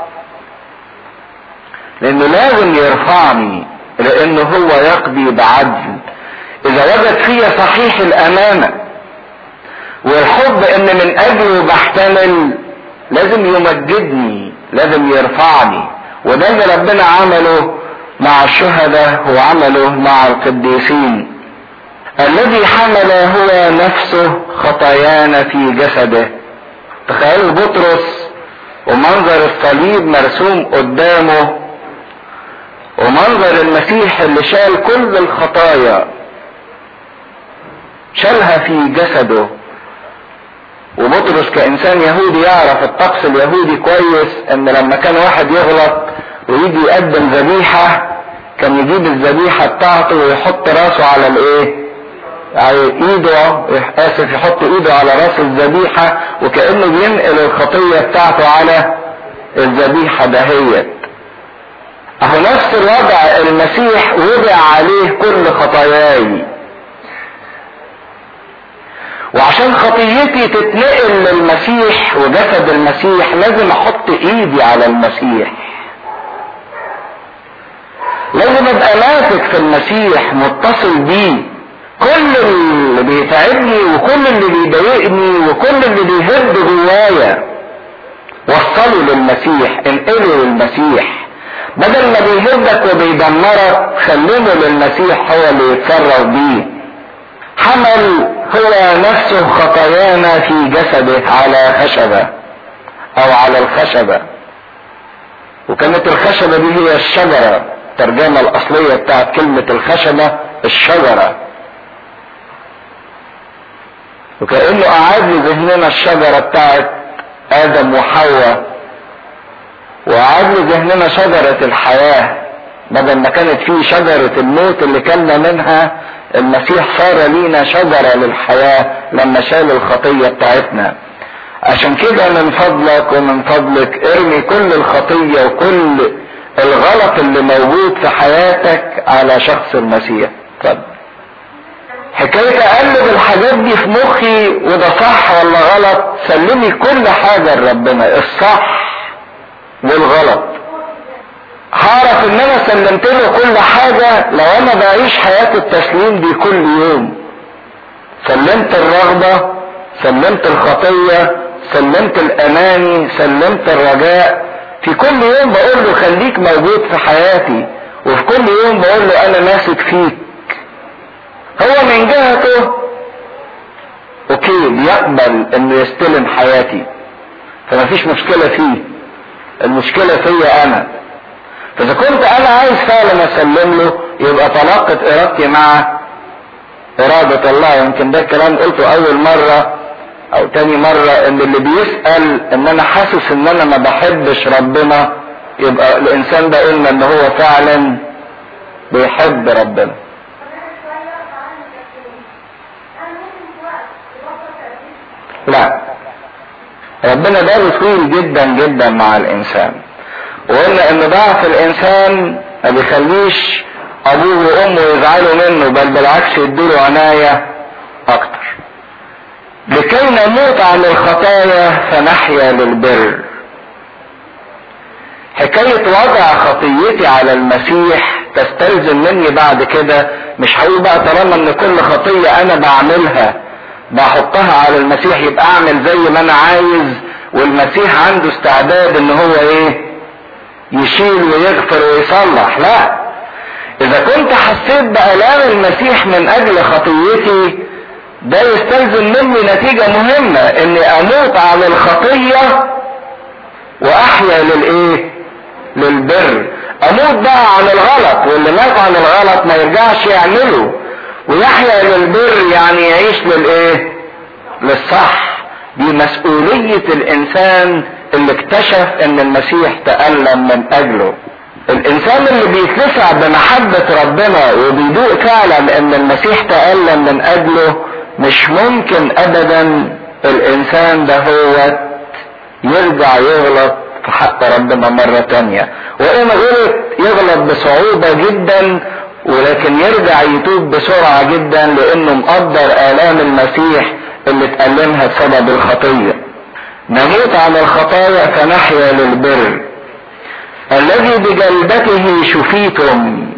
لانه لازم يرفعني لانه هو يقضي بعدل اذا وجد فيا صحيح الامانه والحب ان من اجله بحتمل لازم يمجدني لازم يرفعني وده اللي ربنا عمله مع الشهداء وعمله مع القديسين الذي حمل هو نفسه خطايانا في جسده تخيلوا بطرس ومنظر الصليب مرسوم قدامه ومنظر المسيح اللي شال كل الخطايا شالها في جسده وبطرس كانسان يهودي يعرف الطقس اليهودي كويس ان لما كان واحد يغلط ويجي يقدم ذبيحة كان يجيب الذبيحة بتاعته ويحط راسه على الايه على ايده اسف يحط ايده على راس الذبيحة وكأنه بينقل الخطية بتاعته على الذبيحة دهيت اهو نفس الوضع المسيح وضع عليه كل خطاياي وعشان خطيتي تتنقل للمسيح وجسد المسيح لازم احط ايدي على المسيح لازم ابقى ماسك في المسيح متصل بيه كل اللي بيتعبني وكل اللي بيضايقني وكل اللي بيهد جوايا وصله للمسيح انقله للمسيح بدل ما بيهدك وبيدمرك سلمه للمسيح هو اللي يتصرف بيه حمل هو نفسه خطايانا في جسده على خشبة او على الخشبة وكانت الخشبة دي هي الشجرة الترجمة الاصلية بتاعت كلمة الخشبة الشجرة وكأنه اعاد لذهننا الشجرة بتاعت ادم وحواء واعاد لذهننا شجرة الحياة بدل ما كانت فيه شجرة الموت اللي كلنا منها المسيح صار لينا شجرة للحياة لما شال الخطية بتاعتنا عشان كده من فضلك ومن فضلك ارمي كل الخطية وكل الغلط اللي موجود في حياتك على شخص المسيح اتفضل حكاية اقلب الحاجات دي في مخي وده صح ولا غلط سلمي كل حاجة لربنا الصح والغلط هعرف ان انا سلمت له كل حاجة لو انا بعيش حياة التسليم دي كل يوم سلمت الرغبة سلمت الخطية سلمت الاماني سلمت الرجاء في كل يوم بقول له خليك موجود في حياتي وفي كل يوم بقول له انا ماسك فيك هو من جهته اوكي اوكي بيقبل انه يستلم حياتي فما فيش مشكلة فيه المشكلة فيا انا فاذا كنت انا عايز فعلا اسلم له يبقى طلاقة ارادتي مع ارادة الله يمكن ده الكلام قلته اول مرة او تاني مرة ان اللي بيسأل ان انا حاسس ان انا ما بحبش ربنا يبقى الانسان ده قلنا ان هو فعلا بيحب ربنا لا ربنا ده طويل جدا جدا مع الانسان وقلنا ان ضعف الانسان ما بيخليش ابوه وامه يزعلوا منه بل بالعكس يدوله عناية اكتر لكي نموت عن الخطايا فنحيا للبر حكاية وضع خطيتي على المسيح تستلزم مني بعد كده مش هقول بقى طالما ان كل خطية انا بعملها بحطها على المسيح يبقى اعمل زي ما انا عايز والمسيح عنده استعداد ان هو ايه يشيل ويغفر ويصلح لا اذا كنت حسيت بالام المسيح من اجل خطيتي ده يستلزم مني نتيجة مهمة اني اموت عن الخطية واحيا للايه للبر اموت بقى عن الغلط واللي مات عن الغلط ما يرجعش يعمله ويحيا للبر يعني يعيش للايه للصح دي مسؤولية الانسان اللي اكتشف ان المسيح تألم من اجله الانسان اللي بيتلسع بمحبة ربنا وبيدوق فعلا ان المسيح تألم من اجله مش ممكن ابدا الانسان ده هو يرجع يغلط في حق ربنا مرة تانية وان غلط يغلط بصعوبة جدا ولكن يرجع يتوب بسرعة جدا لانه مقدر الام المسيح اللي اتألمها بسبب الخطية نموت عن الخطايا فنحيا للبر الذي بجلدته شفيتم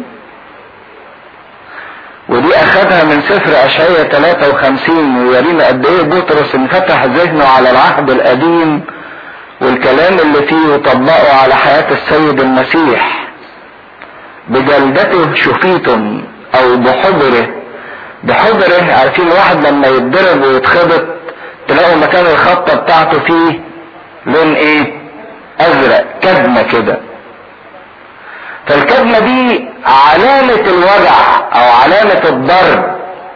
ودي اخذها من سفر اشعياء 53 ويورينا قد ايه بطرس انفتح ذهنه على العهد القديم والكلام اللي فيه وطبقه على حياة السيد المسيح بجلدته شفيتم او بحبره بحبره عارفين الواحد لما يتضرب ويتخبط تلاقوا مكان الخطة بتاعته فيه لون ايه ازرق كدمة كده فالكدمة دي علامة الوجع او علامة الضرب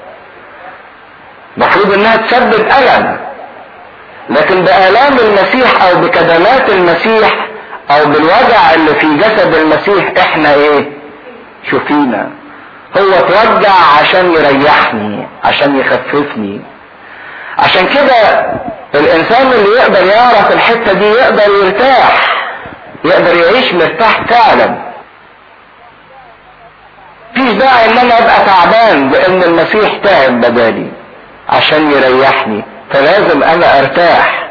مفروض انها تسبب الم لكن بآلام المسيح او بكدمات المسيح او بالوجع اللي في جسد المسيح احنا ايه شوفينا هو اتوجع عشان يريحني عشان يخففني عشان كده الانسان اللي يقدر يعرف الحتة دي يقدر يرتاح يقدر يعيش مرتاح فعلا مفيش داعي ان انا ابقى تعبان بان المسيح تعب بدالي عشان يريحني فلازم انا ارتاح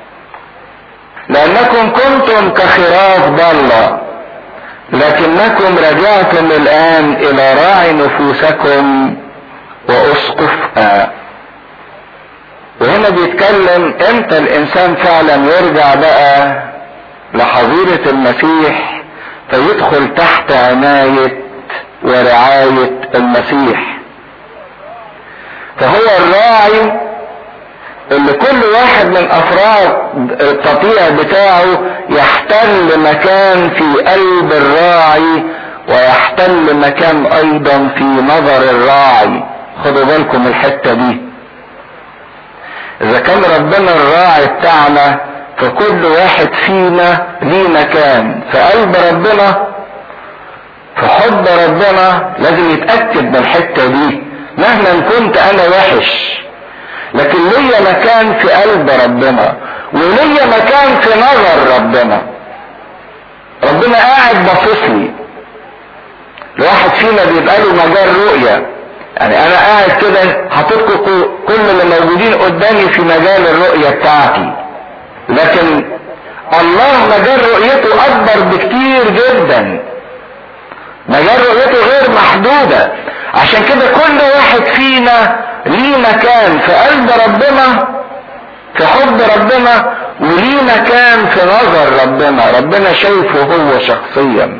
لانكم كنتم كخراف ضالة لكنكم رجعتم الان الى راعي نفوسكم واسقفها وهنا بيتكلم امتى الانسان فعلا يرجع بقى لحظيرة المسيح فيدخل تحت عناية ورعاية المسيح فهو الراعي اللي كل واحد من افراد التطيع بتاعه يحتل مكان في قلب الراعي ويحتل مكان ايضا في نظر الراعي خدوا بالكم الحتة دي اذا كان ربنا الراعي بتاعنا فكل واحد فينا ليه مكان في قلب ربنا في حب ربنا لازم يتأكد من الحتة دي مهما كنت انا وحش لكن ليا مكان في قلب ربنا وليا مكان في نظر ربنا ربنا قاعد باصص لي الواحد فينا بيبقى له مجال رؤية يعني انا قاعد كده حاططكم كل اللي موجودين قدامي في مجال الرؤية بتاعتي لكن الله مجال رؤيته اكبر بكتير جدا مجال رؤيته غير محدودة عشان كده كل واحد فينا ليه مكان في قلب ربنا في حب ربنا وليه مكان في نظر ربنا ربنا شايفه هو شخصيا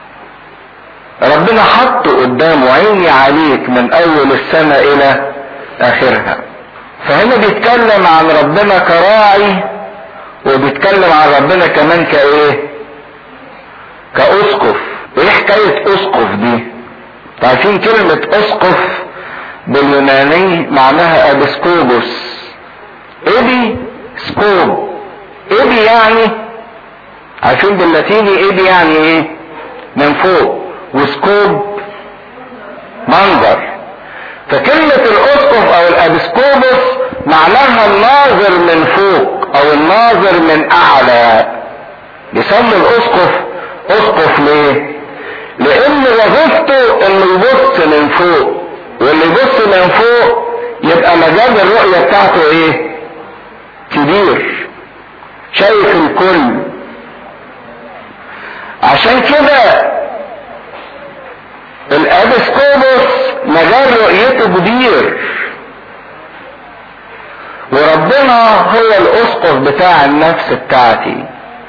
ربنا حطه قدامه عيني عليك من اول السنة الى اخرها فهنا بيتكلم عن ربنا كراعي وبيتكلم عن ربنا كمان كايه كاسقف ايه حكاية اسقف دي عارفين كلمة اسقف باليوناني معناها ابسكوبوس ايدي سكوب ايدي يعني عارفين باللاتيني ايدي يعني ايه من فوق وسكوب منظر فكلمة الاسقف او الابسكوبوس معناها الناظر من فوق او الناظر من اعلى يسمى الاسقف اسقف ليه لان وظيفته انه يبص من فوق واللي يبص من فوق يبقى مجال الرؤية بتاعته ايه كبير شايف الكل عشان كده الابسكوبوس مجال رؤيته كبير وربنا هو الاسقف بتاع النفس بتاعتي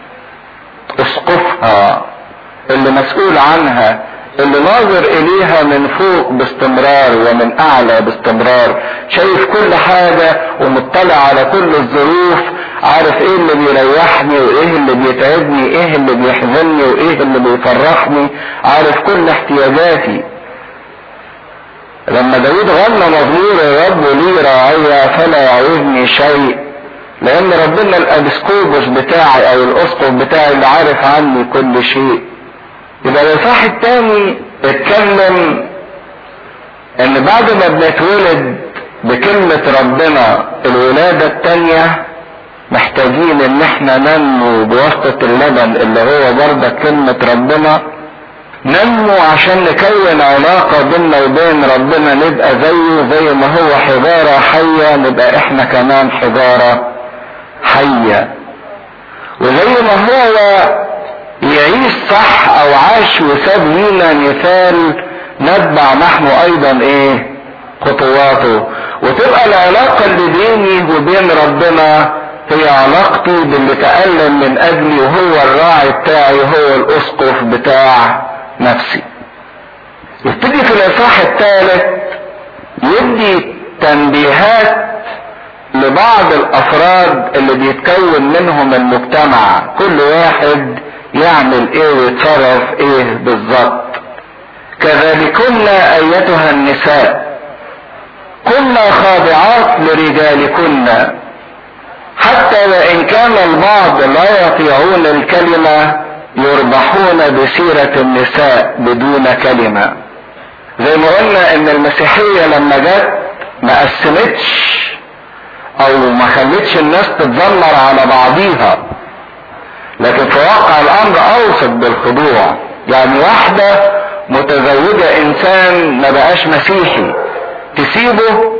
اسقفها اللي مسؤول عنها اللي ناظر اليها من فوق باستمرار ومن اعلى باستمرار شايف كل حاجة ومطلع على كل الظروف عارف ايه اللي بيريحني وايه اللي بيتعبني ايه اللي بيحزنني وايه اللي بيفرحني عارف كل احتياجاتي لما داود غنى مزمور الرب لي راعية فلا يعوزني شيء لان ربنا الابسكوبوس بتاعي او الاسقف بتاعي اللي عارف عني كل شيء يبقى الاصحاح الثاني اتكلم ان بعد ما بنتولد بكلمة ربنا الولادة التانية محتاجين ان احنا ننمو بواسطة اللبن اللي هو برضه كلمة ربنا ننمو عشان نكون علاقة بيننا وبين ربنا نبقى زيه زي ما هو حجارة حية نبقى احنا كمان حجارة حية وزي ما هو يعيش صح او عاش وساب لينا مثال نتبع نحن ايضا ايه خطواته وتبقى العلاقة اللي بيني وبين ربنا هي علاقتي باللي تألم من اجلي وهو الراعي بتاعي هو الاسقف بتاع نفسي يبتدي في الاصحاح الثالث يدي تنبيهات لبعض الافراد اللي بيتكون منهم المجتمع كل واحد يعمل ايه ويتصرف ايه بالظبط كذلكن ايتها النساء كنا خاضعات لرجالكن حتى وان كان البعض لا يطيعون الكلمه يربحون بسيره النساء بدون كلمه زي ما قلنا ان المسيحيه لما جت ما قسمتش او ما خلتش الناس تتذمر على بعضيها لكن في واقع الامر اوصت بالخضوع يعني واحدة متزوجة انسان ما بقاش مسيحي تسيبه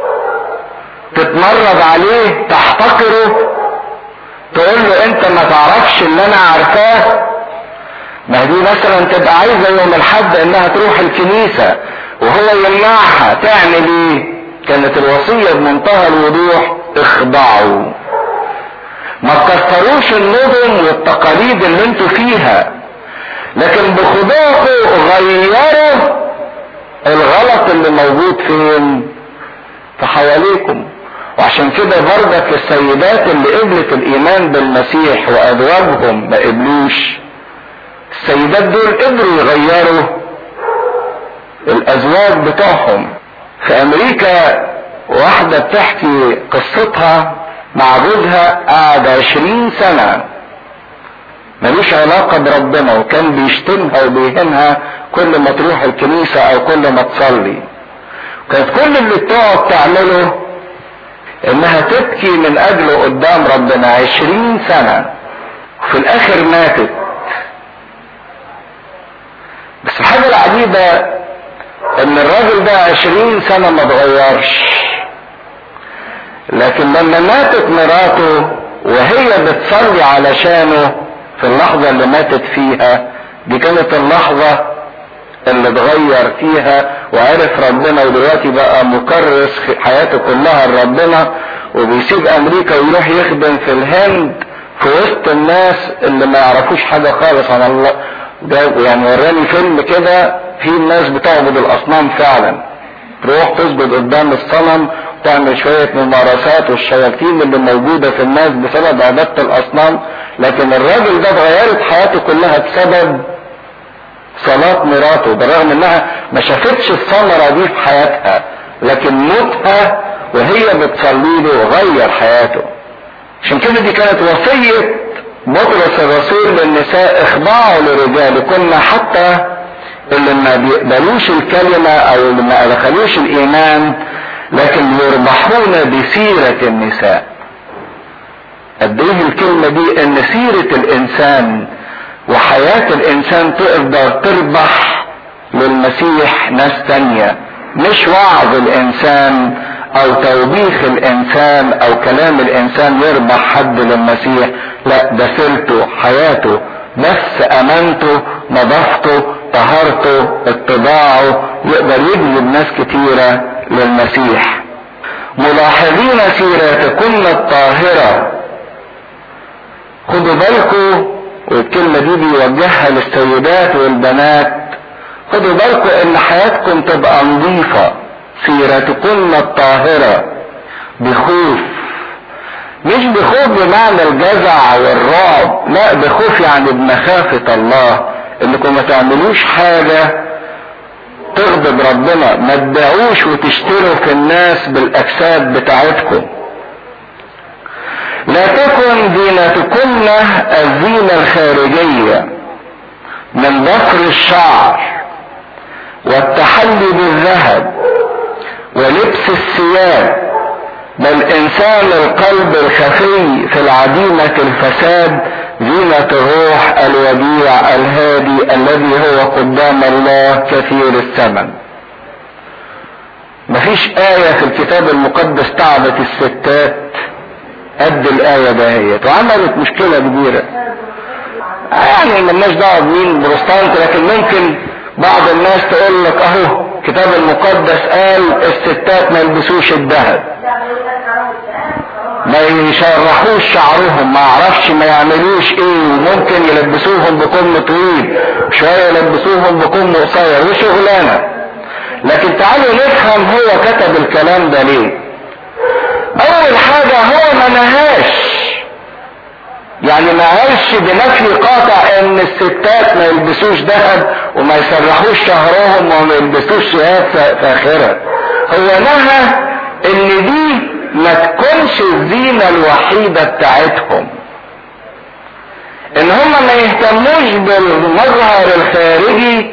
تتمرد عليه تحتقره تقول له انت ما تعرفش اللي انا عارفاه ما دي مثلا تبقى عايزة يوم الحد انها تروح الكنيسة وهو يمنعها تعمل ايه كانت الوصية بمنتهى الوضوح اخضعوا ما تكسروش النظم والتقاليد اللي انتوا فيها لكن بخضوعكم غيروا الغلط اللي موجود فين في حواليكم وعشان كده برضك السيدات اللي قبلت الايمان بالمسيح وازواجهم ما قبلوش السيدات دول قدروا يغيروا الازواج بتوعهم في امريكا واحدة بتحكي قصتها مع جوزها قعد عشرين سنة ملوش علاقة بربنا وكان بيشتمها وبيهنها كل ما تروح الكنيسة او كل ما تصلي كانت كل اللي بتقعد تعمله انها تبكي من اجله قدام ربنا عشرين سنة وفي الاخر ماتت بس الحاجة العجيبة ان الراجل ده عشرين سنة ما اتغيرش لكن لما ماتت مراته وهي بتصلي علشانه في اللحظة اللي ماتت فيها دي كانت اللحظة اللي اتغير فيها وعرف ربنا ودلوقتي بقى مكرس في حياته كلها لربنا وبيسيب امريكا ويروح يخدم في الهند في وسط الناس اللي ما يعرفوش حاجة خالص عن الله ده يعني وراني فيلم كده فيه الناس بتعبد الاصنام فعلا تروح تسجد قدام الصنم تعمل شوية ممارسات والشياطين اللي موجودة في الناس بسبب عبادة الأصنام لكن الراجل ده اتغيرت حياته كلها بسبب صلاة مراته بالرغم انها ما شافتش الثمرة دي في حياتها لكن موتها وهي بتصلي له غير حياته عشان كده دي كانت وصية بطرس الرسول للنساء اخضعوا لرجالكن حتى اللي ما بيقبلوش الكلمة او اللي ما دخلوش الايمان لكن يربحون بسيرة النساء قد ايه الكلمة دي ان سيرة الانسان وحياة الانسان تقدر تربح للمسيح ناس تانية مش وعظ الانسان او توبيخ الانسان او كلام الانسان يربح حد للمسيح لا ده سيرته حياته بس امانته نظافته طهارته اتباعه يقدر يجذب ناس كتيرة للمسيح ملاحظين سيرتكن الطاهرة خدوا بالكم والكلمة دي بيوجهها للسيدات والبنات خدوا بالكم ان حياتكم تبقى نظيفة سيرتكن الطاهرة بخوف مش بخوف بمعنى الجزع والرعب لا بخوف يعني بمخافة الله انكم ما تعملوش حاجة تغضب ربنا ما تبيعوش وتشتروا في الناس بالاجساد بتاعتكم لا تكن زينتكن الزينة الخارجية من ضفر الشعر والتحلي بالذهب ولبس الثياب بل انسان القلب الخفي في العديمة الفساد زينة الروح الوديع الهادي الذي هو قدام الله كثير الثمن مفيش آية في الكتاب المقدس تعبت الستات قد الآية دهيت وعملت مشكلة كبيرة يعني ملناش دعوة بمين بروستانت لكن ممكن بعض الناس تقول لك اهو الكتاب المقدس قال الستات ما يلبسوش الذهب ما يشرحوش شعرهم ما اعرفش ما يعملوش ايه ممكن يلبسوهم بكم طويل شوية يلبسوهم بكم قصير وشغلانة لكن تعالوا نفهم هو كتب الكلام ده ليه اول حاجة هو ما نهاش يعني ما قالش بنفي قاطع ان الستات ما يلبسوش ذهب وما يسرحوش شهرهم وما يلبسوش ثياب فاخرة هو نهى ان دي ما تكونش الزينة الوحيدة بتاعتهم ان هم ما يهتموش بالمظهر الخارجي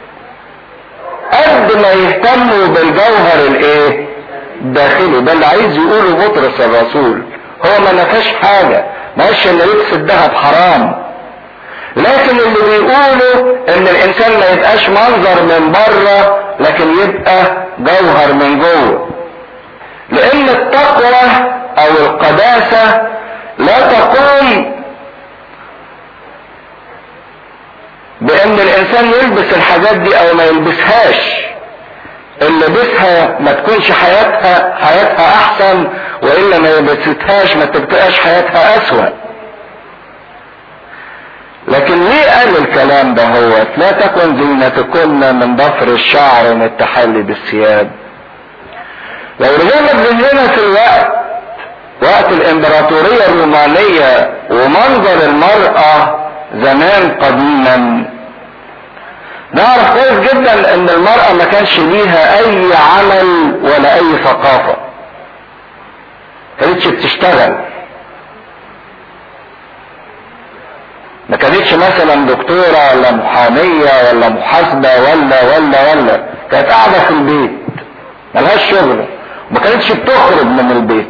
قد ما يهتموا بالجوهر الايه الداخلي ده اللي عايز يقوله بطرس الرسول هو ما نفاش حاجة ما قالش ان لبس الذهب حرام لكن اللي بيقوله ان الانسان ما يبقاش منظر من بره لكن يبقى جوهر من جوه لان التقوى او القداسة لا تقوم بان الانسان يلبس الحاجات دي او ما يلبسهاش اللي لبسها ما تكونش حياتها حياتها احسن والا ما يلبستهاش ما تبقاش حياتها اسوأ لكن ليه قال الكلام ده هو لا تكن زينتكن من ضفر الشعر ومن التحلي بالثياب لو رجعنا بذهننا في الوقت وقت الامبراطورية الرومانية ومنظر المرأة زمان قديما نعرف كويس جدا ان المرأة ما كانش ليها اي عمل ولا اي ثقافة كانتش بتشتغل ما كانتش مثلا دكتورة ولا محامية ولا محاسبة ولا ولا ولا كانت قاعدة في البيت ملهاش شغل ما كانتش بتخرج من البيت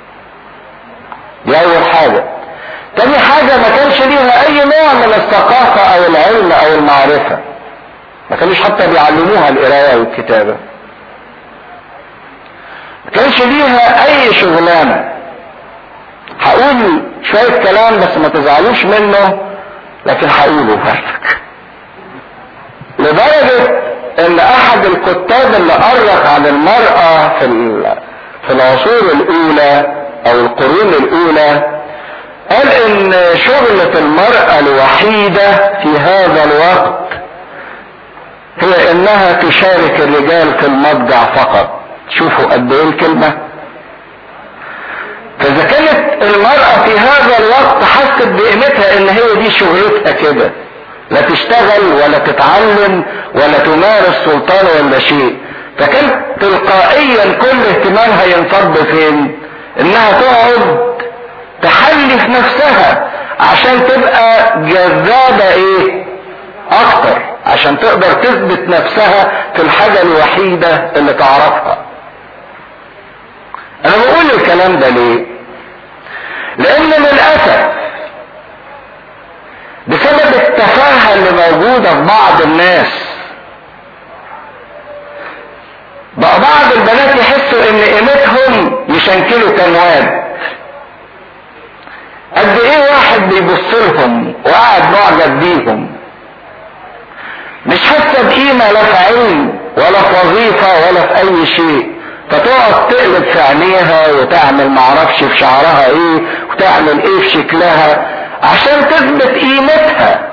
دي اول حاجة تاني حاجة ما كانش ليها اي نوع من الثقافة او العلم او المعرفة ما كانوش حتى بيعلموها القراية والكتابة ما كانش ليها اي شغلانة هقول شوية كلام بس ما تزعلوش منه لكن هقوله برضك لدرجة ان احد الكتاب اللي ارخ عن المرأة في في العصور الاولى او القرون الاولى قال ان شغلة المرأة الوحيدة في هذا الوقت هي انها تشارك الرجال في المضجع فقط شوفوا قد ايه الكلمة فاذا كانت المرأة في هذا الوقت حست بقيمتها ان هي دي شغلتها كده لا تشتغل ولا تتعلم ولا تمارس سلطان ولا شيء فكان تلقائيا كل اهتمامها ينصب فين انها تقعد تحلي في نفسها عشان تبقى جذابة ايه اكتر عشان تقدر تثبت نفسها في الحاجة الوحيدة اللي تعرفها انا بقول الكلام ده ليه لان للاسف بسبب التفاهة اللي موجودة في بعض الناس بقى بعض البنات يحسوا ان قيمتهم يشنكلوا تنواد قد ايه واحد بيبص لهم وقاعد معجب بيهم مش حاسه بقيمه لا في علم ولا في وظيفه ولا في اي شيء فتقعد تقلب في عينيها وتعمل معرفش في شعرها ايه وتعمل ايه في شكلها عشان تثبت قيمتها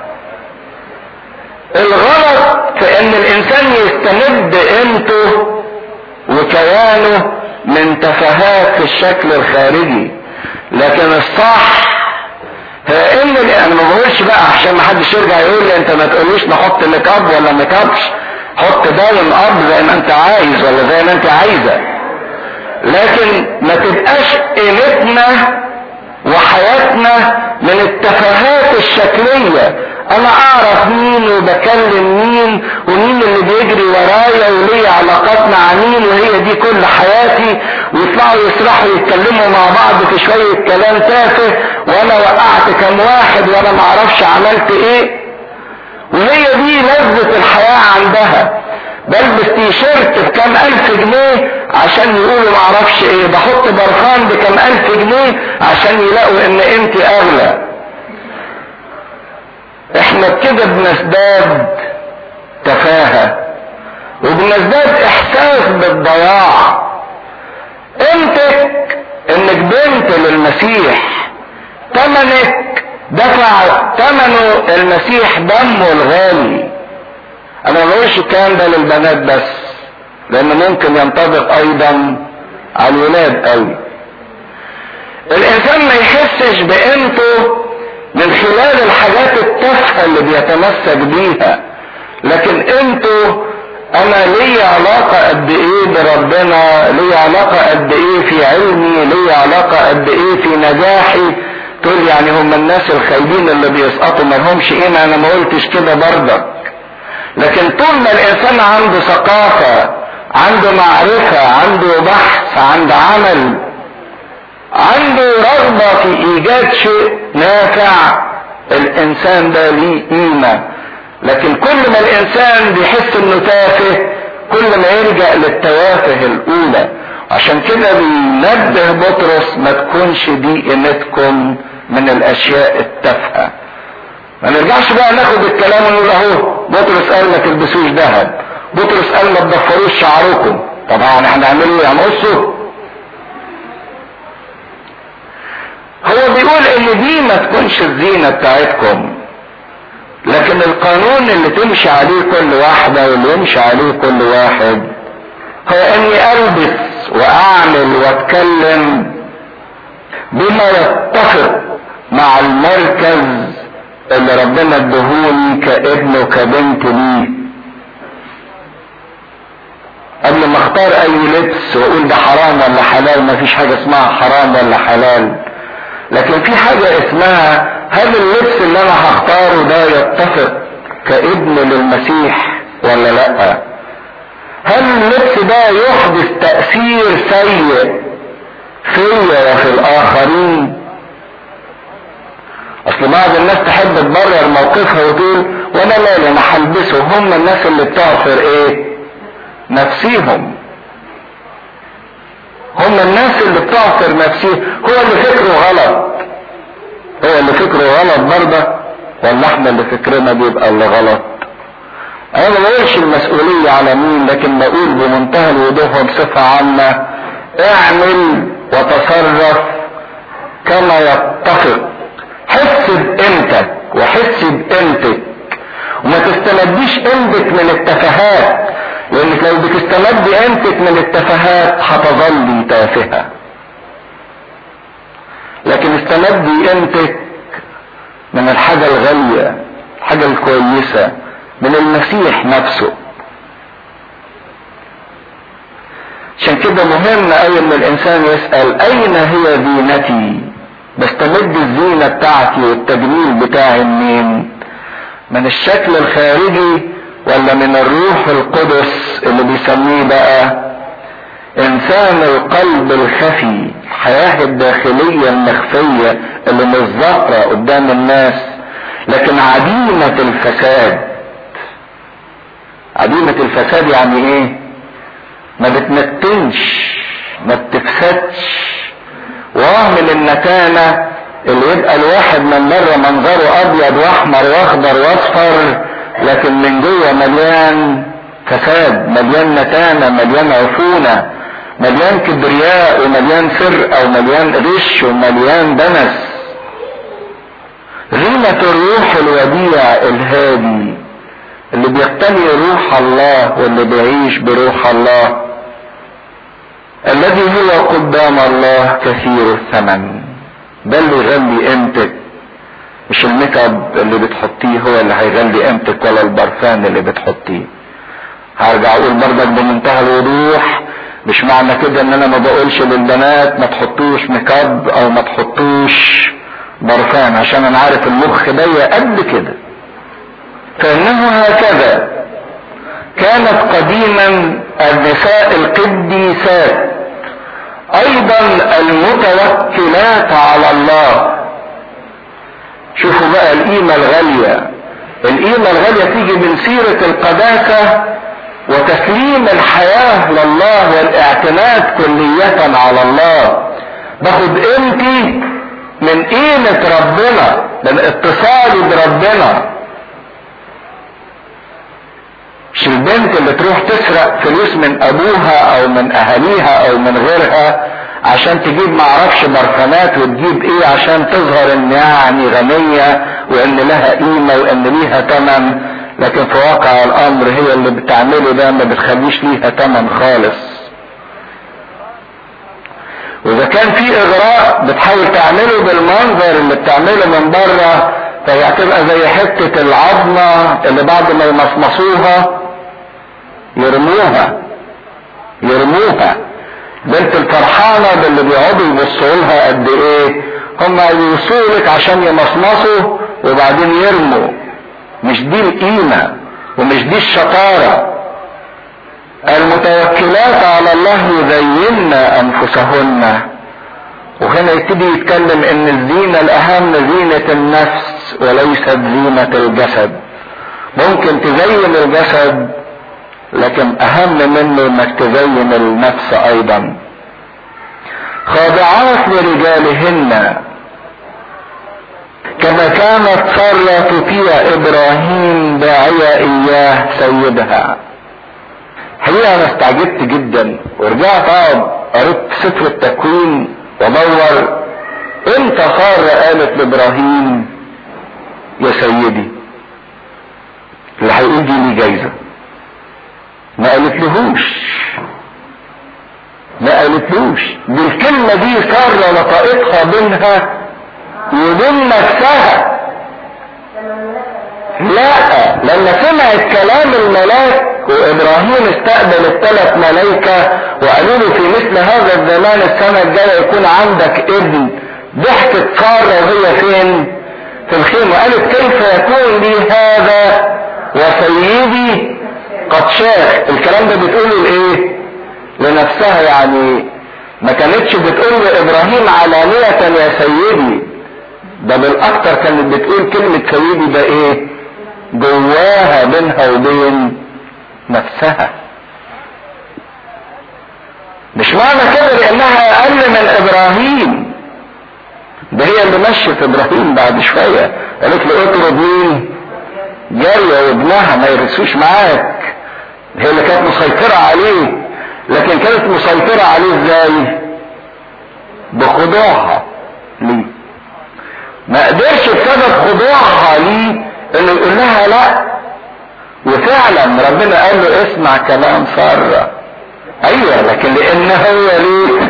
الغلط في ان الانسان يستمد قيمته وكيانه من تفاهات في الشكل الخارجي لكن الصح هي ان انا ما بقولش بقى عشان ما حدش يرجع يقول لي انت ما تقوليش نحط ميك اب ولا ميك ابش حط دايم اب زي ما انت عايز ولا زي ما انت عايزه لكن ما تبقاش قيمتنا وحياتنا من التفاهات الشكلية انا اعرف مين وبكلم مين ومين اللي بيجري ورايا وليه علاقات مع مين وهي دي كل حياتي ويطلعوا يسرحوا يتكلموا مع بعض في شوية كلام تافه وانا وقعت كم واحد وانا معرفش عملت ايه وهي دي لذة الحياة عندها بلبس تيشيرت بكام الف جنيه عشان يقولوا معرفش ايه بحط برفان بكام الف جنيه عشان يلاقوا ان قيمتي اغلى احنا كده بنزداد تفاهة وبنزداد احساس بالضياع قيمتك انك بنت للمسيح تمنك دفع ثمنه المسيح دمه الغالي انا ما بقولش الكلام ده للبنات بس لان ممكن ينطبق ايضا على الولاد قوي الانسان ما يحسش بقيمته من خلال الحاجات التافهه اللي بيتمسك بيها لكن قيمته انا لي علاقه قد ايه بربنا لي علاقه قد ايه في علمي لي علاقه قد ايه في نجاحي تقول يعني هم الناس الخايبين اللي بيسقطوا ما لهمش قيمه انا ما قلتش كده برضك لكن طول ما الانسان عنده ثقافة عنده معرفة عنده بحث عنده عمل عنده رغبة في ايجاد شيء نافع الانسان ده ليه قيمة لكن كل ما الانسان بيحس انه تافه كل ما يلجأ للتوافه الاولى عشان كده بينبه بطرس ما تكونش دي قيمتكم من الاشياء التافهه ما نرجعش بقى ناخد الكلام ونقول اهو بطرس قال ما تلبسوش ذهب بطرس قال ما تضفروش شعركم طبعا احنا هنعمله ايه هنقصه هو بيقول ان دي ما تكونش الزينه بتاعتكم لكن القانون اللي تمشي عليه كل واحدة واللي يمشي عليه كل واحد هو اني البس واعمل واتكلم بما يتفق مع المركز اللي ربنا ادهوني كابن وكبنت ليه قبل ما اختار اي لبس واقول ده حرام ولا حلال ما فيش حاجه اسمها حرام ولا حلال لكن في حاجه اسمها هل اللبس اللي انا هختاره ده يتفق كابن للمسيح ولا لا هل اللبس ده يحدث تاثير سيء فيا وفي الاخرين اصل بعض الناس تحب تبرر موقفها وتقول وانا مالي انا هلبسه هم الناس اللي بتعصر ايه نفسيهم هم الناس اللي بتعصر نفسيهم هو اللي فكره غلط هو اللي فكره غلط برضه ولا احنا اللي فكرنا بيبقى اللي غلط انا ما بقولش المسؤولية على مين لكن بقول بمنتهى الوضوح وبصفة عامة اعمل وتصرف كما يتفق حس بقيمتك وحس بقيمتك وما تستمد تستمديش قيمتك من التفاهات لانك لو بتستمدي قيمتك من التفاهات هتظلي تافهة لكن استمدي قيمتك من الحاجة الغالية الحاجة الكويسة من المسيح نفسه عشان كده مهم قوي ان الانسان يسأل اين هي زينتي بستمد الزينة بتاعتي والتجميل بتاعي منين من الشكل الخارجي ولا من الروح القدس اللي بيسميه بقى انسان القلب الخفي الحياة الداخلية المخفية اللي مش ظاهرة قدام الناس لكن عديمة الفساد عديمة الفساد يعني ايه ما بتنتنش ما بتفسدش واهمل النتانة اللي يبقى الواحد من بره منظره ابيض واحمر واخضر واصفر لكن من جوه مليان فساد مليان نتانة مليان عفونة مليان كبرياء ومليان سرقة ومليان غش ومليان دنس غيمة الروح الوديع الهادي اللي بيقتني روح الله واللي بيعيش بروح الله الذي هو قدام الله كثير الثمن ده اللي يغلي قيمتك مش الميك اب اللي بتحطيه هو اللي هيغلي قيمتك ولا البرفان اللي بتحطيه هرجع اقول برضك بمنتهى الوضوح مش معنى كده ان انا ما بقولش للبنات ما تحطوش ميك اب او ما تحطوش برفان عشان انا عارف المخ ضيق قد كده فانه هكذا كانت قديما النساء القديسات ايضا المتوكلات على الله شوفوا بقى القيمة الغالية القيمة الغالية تيجي من سيرة القداسة وتسليم الحياة لله والاعتماد كلية على الله باخد قيمتي من قيمة ربنا من اتصالي بربنا مش البنت اللي تروح تسرق فلوس من ابوها او من اهاليها او من غيرها عشان تجيب معرفش برفانات وتجيب ايه عشان تظهر ان يعني غنية وان لها قيمة وان ليها تمن لكن في واقع الامر هي اللي بتعمله ده ما بتخليش ليها تمن خالص واذا كان في اغراء بتحاول تعمله بالمنظر اللي بتعمله من بره فهي هتبقى زي حتة العظمة اللي بعد ما يمصمصوها يرموها يرموها بنت الفرحانة باللي بيقعدوا يبصوا لها قد ايه هم يوصوا لك عشان يمصمصوا وبعدين يرموا مش دي القيمة ومش دي الشطارة المتوكلات على الله يزين انفسهن وهنا يبتدي يتكلم ان الزينة الاهم زينة النفس وليست زينة الجسد ممكن تزين الجسد لكن اهم منه انك تزين النفس ايضا خاضعات لرجالهن كما كانت سارة تطيع ابراهيم داعية اياه سيدها حقيقة انا استعجبت جدا ورجعت اقعد قريت سفر التكوين وادور امتى سارة قالت لابراهيم يا سيدي اللي هيقول دي لي جايزه ما قالتلهوش ما قالتلوش دي الكلمة دي سارة نطقتها بينها وبين نفسها لا لما سمعت كلام الملاك وابراهيم استقبل الثلاث ملائكة وقالوا له في مثل هذا الزمان السنة الجاية يكون عندك ابن ضحكت سارة وهي فين في الخيمة قالت كيف يكون لي هذا وسيدي قد شاخ الكلام ده بتقوله لايه لنفسها يعني ما كانتش بتقول لابراهيم علانية يا سيدي ده بالاكتر كانت بتقول كلمة سيدي ده ايه جواها بينها وبين نفسها مش معنى كده لانها اقل من ابراهيم ده هي اللي مشت ابراهيم بعد شوية قالت له اطرد مين جارية وابنها ما يرسوش معاك هي اللي كانت مسيطرة عليه لكن كانت مسيطرة عليه ازاي بخضوعها ليه ما قدرش بسبب خضوعها ليه انه يقول لها لا وفعلا ربنا قال له اسمع كلام سارة ايوه لكن لان هو ليه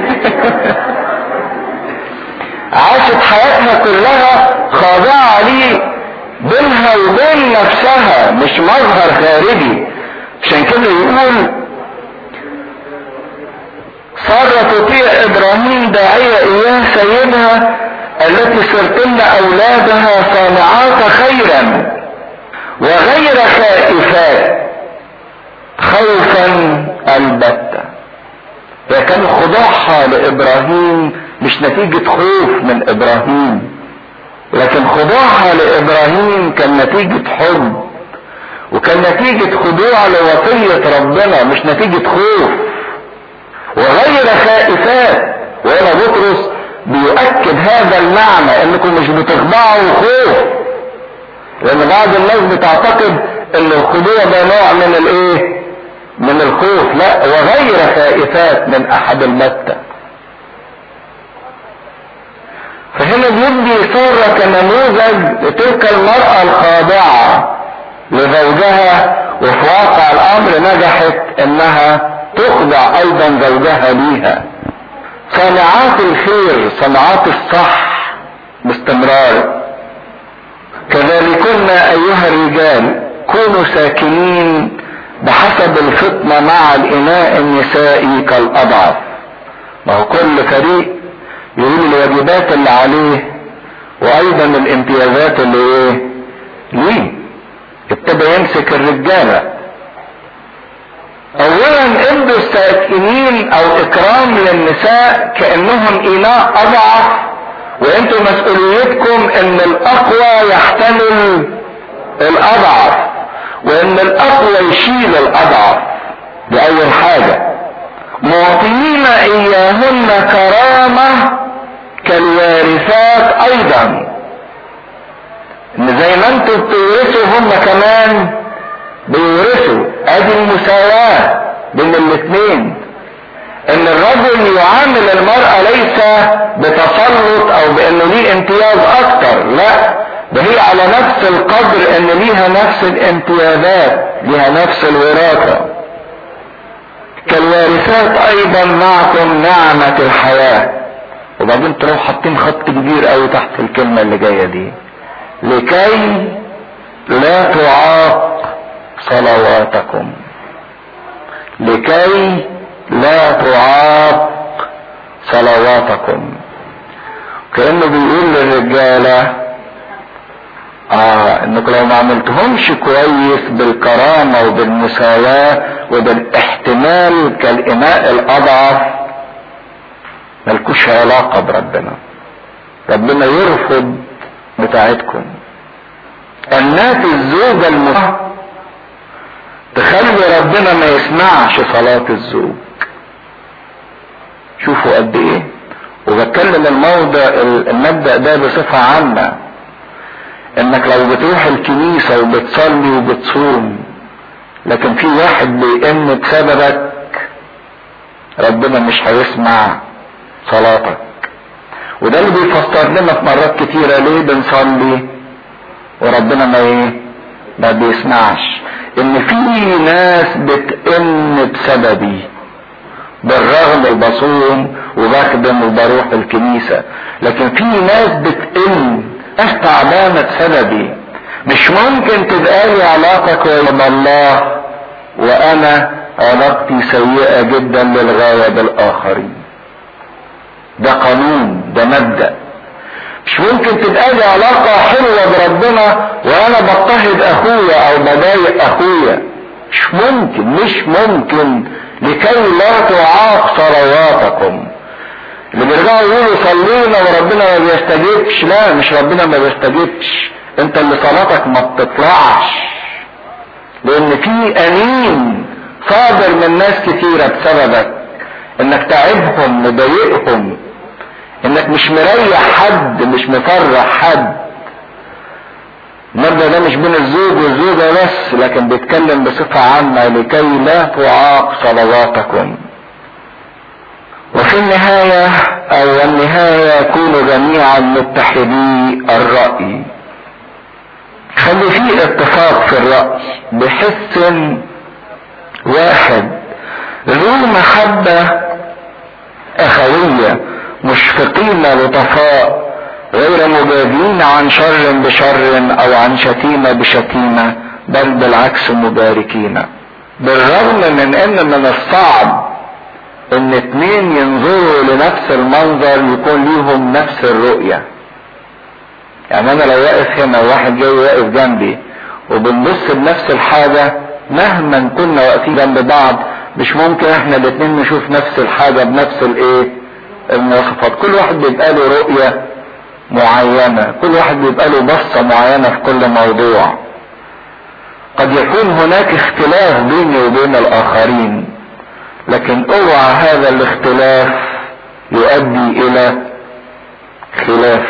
عاشت حياتها كلها خاضعة ليه بينها وبين نفسها مش مظهر خارجي عشان كده يقول سارة تطيع ابراهيم داعية اياه سيدها التي صرتن اولادها صانعات خيرا وغير خائفات خوفا البتة فكان خضوعها لابراهيم مش نتيجة خوف من ابراهيم لكن خضوعها لابراهيم كان نتيجة حب وكان نتيجة خضوع لوصية ربنا مش نتيجة خوف وغير خائفات وهنا بطرس بيؤكد هذا المعنى انكم مش بتخضعوا خوف لان بعض الناس بتعتقد ان الخضوع ده نوع من الايه من الخوف لا وغير خائفات من احد المتة فهنا بيدي سارة كنموذج لتلك المرأة الخاضعة لزوجها وفي واقع الامر نجحت انها تخضع ايضا زوجها ليها صانعات الخير صنعات الصح باستمرار كذلكن ايها الرجال كونوا ساكنين بحسب الفطنة مع الاناء النسائي كالاضعف ما هو كل فريق يقول الواجبات اللي عليه وايضا الامتيازات اللي ايه ليه ابتدى يمسك الرجاله اولا ادوا الساكنين او اكرام للنساء كانهم اناء اضعف وانتم مسؤوليتكم ان الاقوى يحتمل الاضعف وان الاقوى يشيل الاضعف دي اول حاجة معطيين اياهن كرامة كالوارثات ايضا ان زي ما انتم بتورثوا هم كمان بيورثوا ادي المساواة بين الاثنين ان الرجل يعامل المرأة ليس بتسلط او بانه ليه امتياز اكتر لا ده هي على نفس القدر ان ليها نفس الامتيازات ليها نفس الوراثة كالوارثات ايضا معكم نعمة الحياة وبعدين تروح حاطين خط كبير قوي تحت الكلمة اللي جاية دي لكي لا تعاق صلواتكم لكي لا تعاق صلواتكم كأنه بيقول للرجالة اه انكم لو ما عملتهمش كويس بالكرامة وبالمساواة وبالاحتمال كالإناء الأضعف ملكوش علاقة بربنا ربنا يرفض بتاعتكم الناس الزوجة المساواة تخلي ربنا ما يسمعش صلاة الزوج شوفوا قد ايه وبتكلم الموضع المبدأ ده بصفة عامة انك لو بتروح الكنيسة وبتصلي وبتصوم لكن في واحد بيئن بسببك ربنا مش هيسمع صلاتك وده اللي بيفسر لنا في مرات كتيرة ليه بنصلي وربنا ما ايه ما بيسمعش ان في ناس بتئن بسببي بالرغم بصوم وبخدم وبروح الكنيسة لكن في ناس بتئن ناس تعبانة بسببي مش ممكن تبقى لي علاقة كويسة الله وانا علاقتي سيئة جدا للغاية بالاخرين ده قانون ده مبدأ مش ممكن تبقى لي علاقة حلوة بربنا وانا بضطهد اخويا او بضايق اخويا مش ممكن مش ممكن لكي لا تعاق صلواتكم اللي بيرجعوا يقولوا صلينا وربنا ما بيستجيبش لا مش ربنا ما بيستجيبش انت اللي صلاتك ما بتطلعش لان في انين صادر من ناس كثيرة بسببك انك تعبهم مضايقهم انك مش مريح حد مش مفرح حد المبدا ده مش بين الزوج والزوجة بس لكن بيتكلم بصفة عامة لكي لا تعاق صلواتكم وفي النهاية او النهاية كونوا جميعا متحدي الرأي خلي فيه اتفاق في الرأي بحس واحد ذو محبة أخوية مشفقين لطفاء غير مجازين عن شر بشر أو عن شتيمة بشتيمة بل بالعكس مباركين بالرغم من ان من الصعب ان اتنين ينظروا لنفس المنظر يكون ليهم نفس الرؤية يعني انا لو واقف هنا وواحد جاي واقف جنبي وبنبص بنفس الحاجة مهما كنا واقفين جنب بعض مش ممكن احنا الاتنين نشوف نفس الحاجة بنفس الايه المواصفات كل واحد بيبقى له رؤية معينة كل واحد بيبقى له بصة معينة في كل موضوع قد يكون هناك اختلاف بيني وبين الاخرين لكن اوعى هذا الاختلاف يؤدي الى خلاف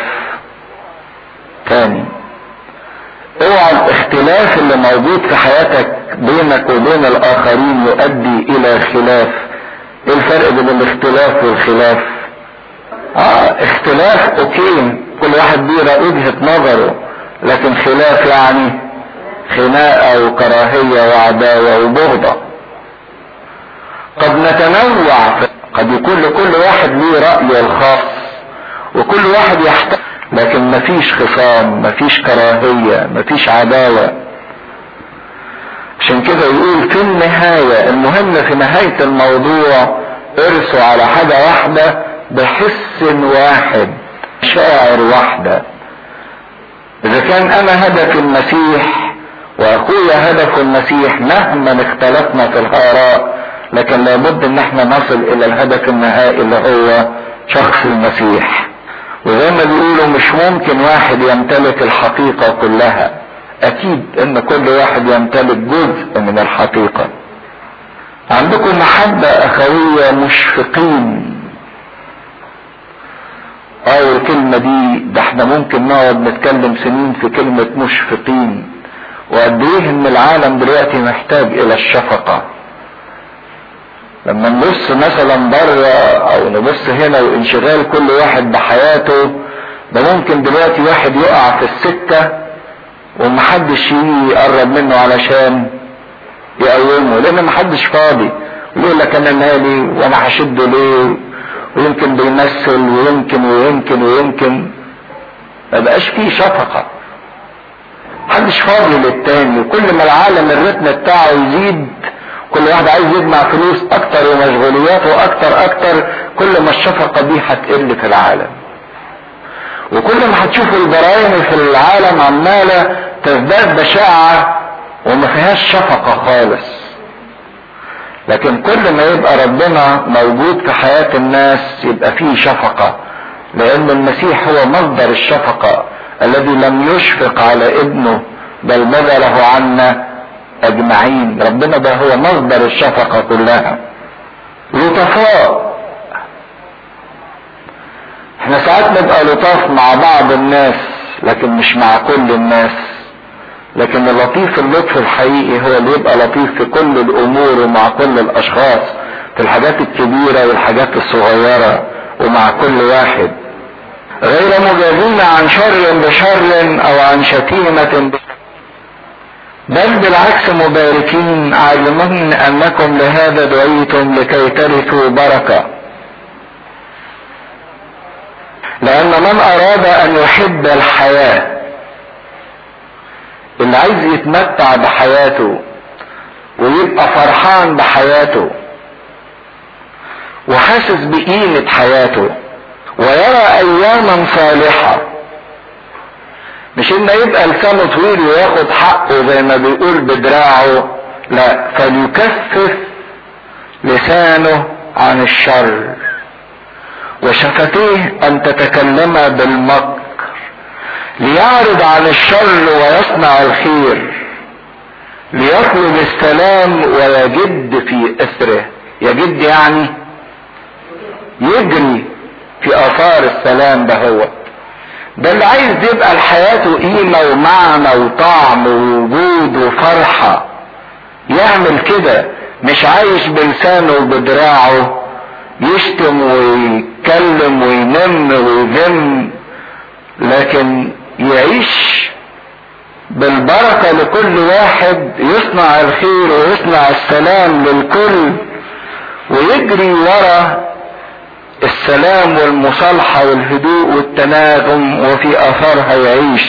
تاني اوعى الاختلاف اللي موجود في حياتك بينك وبين الاخرين يؤدي الى خلاف ايه الفرق بين الاختلاف والخلاف اه اختلاف اوكي كل واحد بيرى وجهة نظره لكن خلاف يعني خناقة وكراهية وعداوة وبغضة قد نتنوع قد يكون لكل واحد ليه رأيه الخاص وكل واحد يحتاج لكن مفيش خصام مفيش كراهية مفيش عداوة عشان كده يقول في النهاية المهم في نهاية الموضوع ارسوا على حاجة واحدة بحس واحد شاعر واحدة اذا كان انا هدف المسيح واخويا هدف المسيح مهما اختلفنا في الاراء لكن لابد ان احنا نصل الى الهدف النهائي اللي هو شخص المسيح وزي ما بيقولوا مش ممكن واحد يمتلك الحقيقة كلها اكيد ان كل واحد يمتلك جزء من الحقيقة عندكم محبة اخوية مشفقين اه الكلمة دي ده احنا ممكن نقعد نتكلم سنين في كلمة مشفقين وقد ايه ان العالم دلوقتي محتاج الى الشفقة لما نبص مثلا بره او نبص هنا وانشغال كل واحد بحياته ده ممكن دلوقتي واحد يقع في السكة ومحدش يجي يقرب منه علشان يقومه لان محدش فاضي يقول لك انا مالي وانا هشده ليه ويمكن بيمثل ويمكن ويمكن ويمكن ما بقاش فيه شفقة محدش فاضي للتاني وكل ما العالم الرتم بتاعه يزيد كل واحد عايز يجمع فلوس اكتر ومشغولياته اكتر اكتر كل ما الشفقة دي هتقل في العالم وكل ما هتشوفوا الجرائم في العالم عمالة تزداد بشاعة وما فيهاش شفقة خالص لكن كل ما يبقى ربنا موجود في حياة الناس يبقى فيه شفقة لان المسيح هو مصدر الشفقة الذي لم يشفق على ابنه بل بذله عنا اجمعين ربنا ده هو مصدر الشفقة كلها لطفاء احنا ساعات نبقى لطاف مع بعض الناس لكن مش مع كل الناس لكن اللطيف اللطف الحقيقي هو اللي يبقى لطيف في كل الامور ومع كل الاشخاص في الحاجات الكبيرة والحاجات الصغيرة ومع كل واحد غير مجازين عن شر بشر او عن شتيمة بشتيمة بل بالعكس مباركين عالمين انكم لهذا دعيتم لكي ترثوا بركة لان من اراد ان يحب الحياة اللي عايز يتمتع بحياته ويبقى فرحان بحياته وحاسس بقيمة حياته ويرى اياما صالحة مش ان يبقى لسانه طويل وياخد حقه زي ما بيقول بدراعه لا فليكفف لسانه عن الشر وشفتيه ان تتكلم بالمكر ليعرض عن الشر ويصنع الخير ليطلب السلام ويجد في اثره يجد يعني يجري في اثار السلام ده هو ده اللي عايز يبقى لحياته قيمة ومعنى وطعم ووجود وفرحة يعمل كده مش عايش بلسانه وبدراعه يشتم ويتكلم وينم ويذم لكن يعيش بالبركة لكل واحد يصنع الخير ويصنع السلام للكل ويجري ورا السلام والمصالحة والهدوء والتناغم وفي اثارها يعيش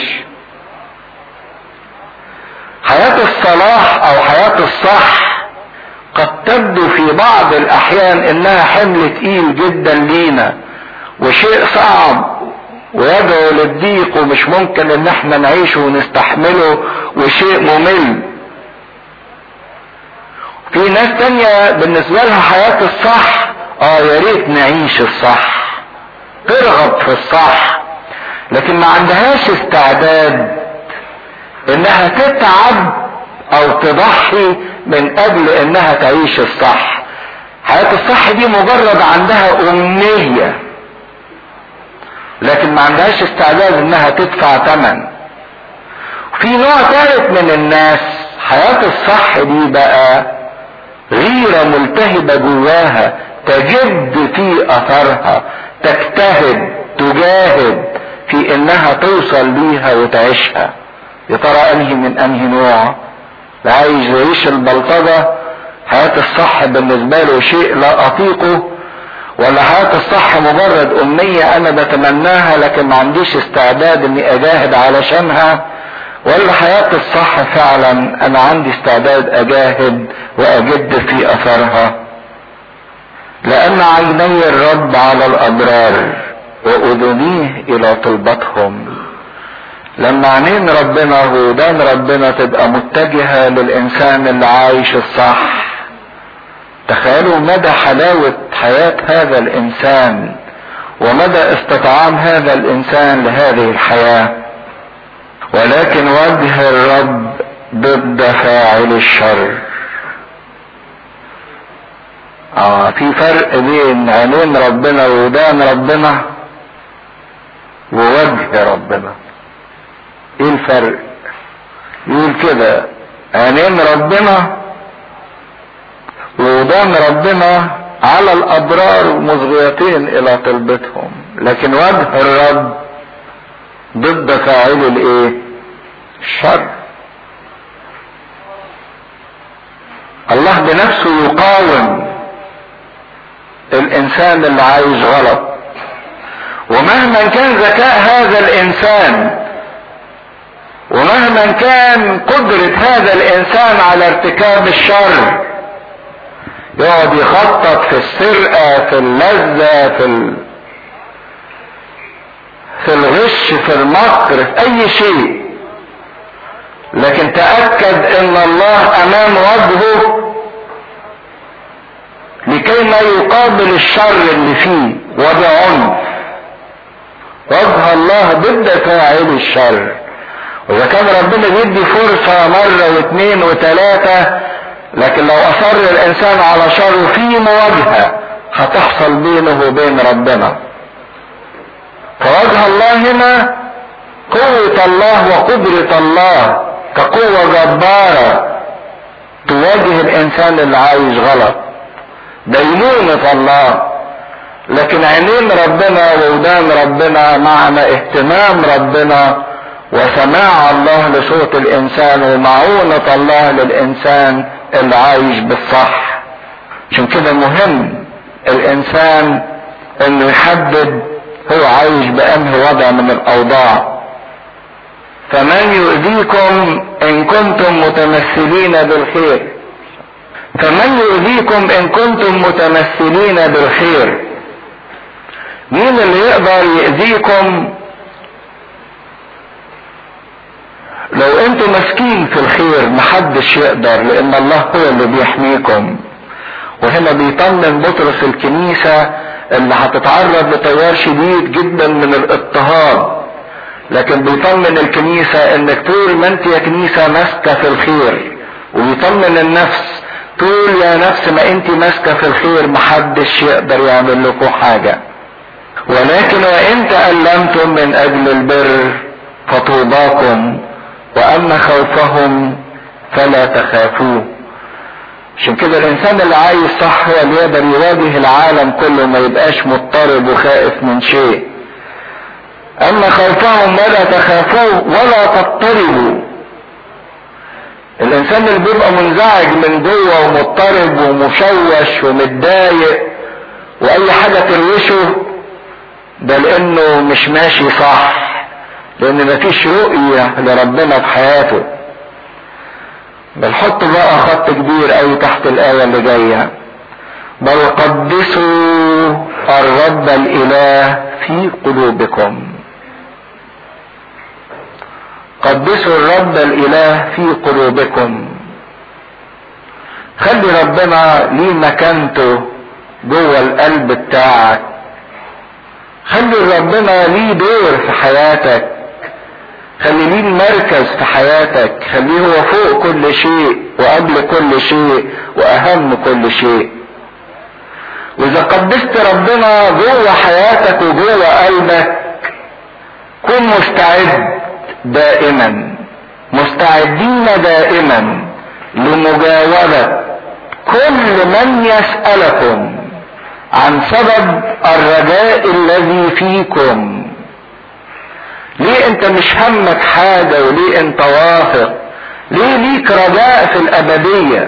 حياة الصلاح او حياة الصح قد تبدو في بعض الاحيان انها حمل تقيل جدا لينا وشيء صعب ويدعو للضيق ومش ممكن ان احنا نعيشه ونستحمله وشيء ممل في ناس تانية بالنسبة لها حياة الصح اه يا ريت نعيش الصح ترغب في الصح لكن ما عندهاش استعداد انها تتعب او تضحي من اجل انها تعيش الصح حياة الصح دي مجرد عندها امنية لكن ما عندهاش استعداد انها تدفع ثمن في نوع ثالث من الناس حياة الصح دي بقى غيرة ملتهبة جواها تجد في اثرها تجتهد تجاهد في انها توصل ليها وتعيشها يا ترى انهي من انهي نوع لا عايز يعيش البلطجة حياة الصح بالنسبة له شيء لا اطيقه ولا حياة الصح مجرد امنية انا بتمناها لكن ما عنديش استعداد اني اجاهد علشانها ولا حياة الصح فعلا انا عندي استعداد اجاهد واجد في اثرها لان عيني الرب على الابرار واذنيه الى طلبتهم لما عينين ربنا ودان ربنا تبقى متجهة للانسان اللي عايش الصح تخيلوا مدى حلاوة حياة هذا الانسان ومدى استطعام هذا الانسان لهذه الحياة ولكن وجه الرب ضد فاعل الشر اه في فرق بين عينين ربنا وودان ربنا ووجه ربنا ايه الفرق يقول كده عينين ربنا وودان ربنا على الابرار مصغيتين الى طلبتهم لكن وجه الرب ضد فاعل الايه الشر الله بنفسه يقاوم الانسان اللي عايش غلط ومهما كان ذكاء هذا الانسان ومهما كان قدرة هذا الانسان على ارتكاب الشر يقعد يخطط في السرقة في اللذة في ال... في الغش في المكر في اي شيء لكن تأكد ان الله امام وجهه لكي ما يقابل الشر اللي فيه وبعنف وجه الله ضد فاعل الشر واذا كان ربنا بيدي فرصة مرة واثنين وثلاثة لكن لو اصر الانسان على شر في مواجهة هتحصل بينه وبين ربنا فوجه الله هنا قوة الله وقدرة الله كقوة جبارة تواجه الانسان اللي عايش غلط دينونة الله لكن عينين ربنا وودان ربنا معنى اهتمام ربنا وسماع الله لصوت الانسان ومعونة الله للانسان اللي عايش بالصح عشان كده مهم الانسان انه يحدد هو عايش بانهي وضع من الاوضاع فمن يؤذيكم ان كنتم متمثلين بالخير فمن يؤذيكم ان كنتم متمثلين بالخير مين اللي يقدر يأذيكم لو انتم ماسكين في الخير محدش يقدر لان الله هو اللي بيحميكم وهنا بيطمن بطرس الكنيسة اللي هتتعرض لتيار شديد جدا من الاضطهاد لكن بيطمن الكنيسة انك طول ما انت يا كنيسة ماسكة في الخير ويطمن النفس طول يا نفس ما انت ماسكة في الخير محدش يقدر يعمل لكم حاجة ولكن وان تألمتم من اجل البر فطوباكم واما خوفهم فلا تخافوه عشان كده الانسان اللي عايز صح هو اللي يقدر يواجه العالم كله ما يبقاش مضطرب وخائف من شيء اما خوفهم ولا تخافوه ولا تضطربوا الانسان اللي بيبقى منزعج من جوه ومضطرب ومشوش ومتضايق واي حاجه تروشه ده لانه مش ماشي صح لان مفيش رؤيه لربنا في حياته بل حط بقى خط كبير قوي تحت الايه اللي جايه بل قدسوا الرب الاله في قلوبكم قدسوا الرب الاله في قلوبكم خلي ربنا ليه مكانته جوه القلب بتاعك خلي ربنا ليه دور في حياتك خلي ليه المركز في حياتك خليه هو فوق كل شيء وقبل كل شيء واهم كل شيء واذا قدست ربنا جوه حياتك وجوه قلبك كن مستعد دائما مستعدين دائما لمجاوبة كل من يسألكم عن سبب الرجاء الذي فيكم ليه انت مش همك حاجة وليه انت واثق ليه ليك رجاء في الابدية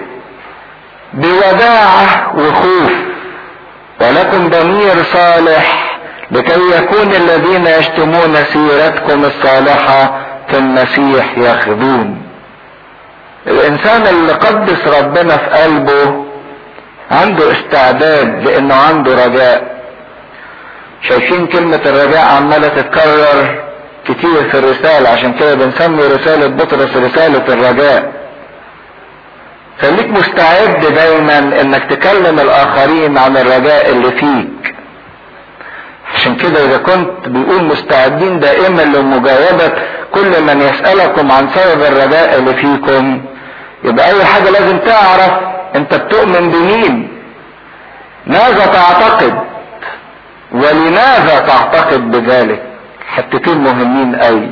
بوداعة وخوف ولكم ضمير صالح لكي يكون الذين يشتمون سيرتكم الصالحة في المسيح ياخذون الانسان اللي قدس ربنا في قلبه عنده استعداد لانه عنده رجاء شايفين كلمة الرجاء عمالة تتكرر كتير في الرسالة عشان كده بنسمي رسالة بطرس رسالة الرجاء خليك مستعد دايما انك تكلم الاخرين عن الرجاء اللي فيك عشان كده اذا كنت بيقول مستعدين دائما لمجاوبة كل من يسألكم عن سبب الرجاء اللي فيكم يبقى اول حاجة لازم تعرف انت بتؤمن بمين ماذا تعتقد ولماذا تعتقد بذلك حتتين مهمين قوي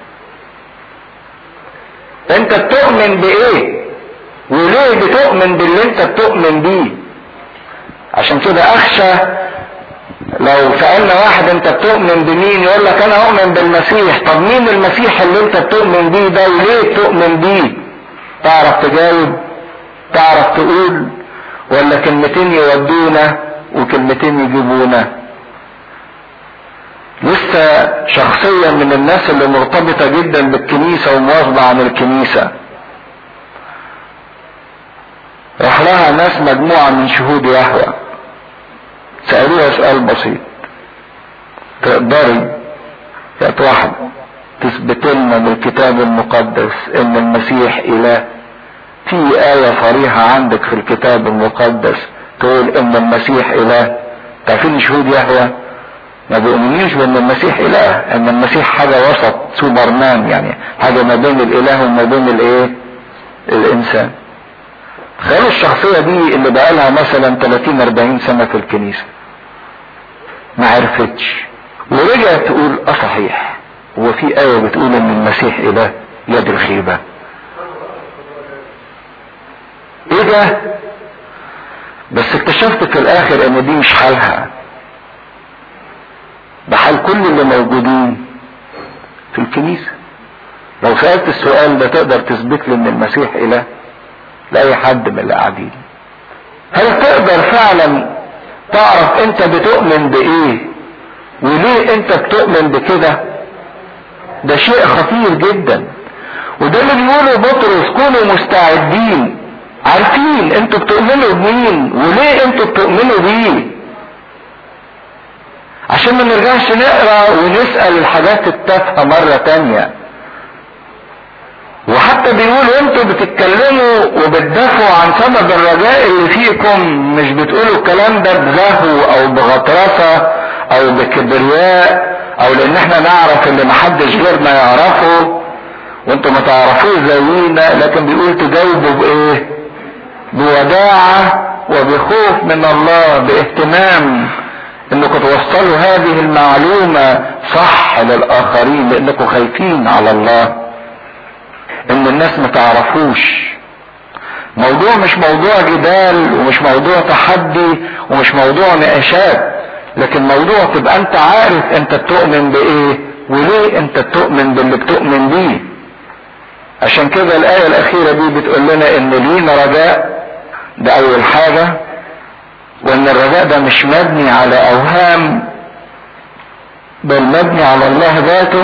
انت بتؤمن بايه وليه بتؤمن باللي انت بتؤمن بيه عشان كده اخشى لو سألنا واحد انت بتؤمن بمين يقول لك انا اؤمن بالمسيح طب مين المسيح اللي انت بتؤمن بيه ده وليه بتؤمن بيه تعرف تجاوب تعرف تقول ولا كلمتين يودونا وكلمتين يجيبونا لسه شخصيا من الناس اللي مرتبطة جدا بالكنيسة ومواظبة عن الكنيسة راح لها ناس مجموعة من شهود يهوى سألوها سؤال بسيط تقدري يا واحدة تثبت لنا بالكتاب المقدس ان المسيح اله في آية صريحة عندك في الكتاب المقدس تقول ان المسيح اله تعرفين شهود يهوى ما بيؤمنوش بان المسيح اله ان المسيح حاجة وسط سوبرمان يعني حاجة ما بين الاله وما بين الايه الانسان تخيلوا الشخصية دي اللي بقالها مثلا 30 40 سنة في الكنيسة ما عرفتش ورجعت تقول اه صحيح هو في آية بتقول ان المسيح اله يد الخيبة ايه ده بس اكتشفت في الاخر ان دي مش حالها ده حال كل اللي موجودين في الكنيسة لو سألت السؤال ده تقدر تثبت لي ان المسيح اله لاي حد من اللي قاعدين هل تقدر فعلا تعرف انت بتؤمن بايه وليه انت بتؤمن بكده ده شيء خطير جدا وده اللي بيقوله بطرس كونوا مستعدين عارفين انتوا بتؤمنوا بمين وليه انتوا بتؤمنوا بيه عشان ما نرجعش نقرا ونسال الحاجات التافهه مره تانيه وحتى بيقولوا انتوا بتتكلموا وبتدافعوا عن سبب الرجاء اللي فيكم مش بتقولوا الكلام ده بزهو او بغطرسة او بكبرياء او لان احنا نعرف اللي محدش غيرنا يعرفه وانتوا ما تعرفوش زينا لكن بيقول تجاوبوا بايه بوداعة وبخوف من الله باهتمام انكم توصلوا هذه المعلومة صح للاخرين لانكم خايفين على الله ان الناس ما تعرفوش موضوع مش موضوع جدال ومش موضوع تحدي ومش موضوع نقاشات لكن موضوع تبقى انت عارف انت بتؤمن بايه وليه انت بتؤمن باللي بتؤمن بيه عشان كده الآية الأخيرة دي بتقول لنا إن لينا رجاء ده أول حاجة وإن الرجاء ده مش مبني على أوهام بل مبني على الله ذاته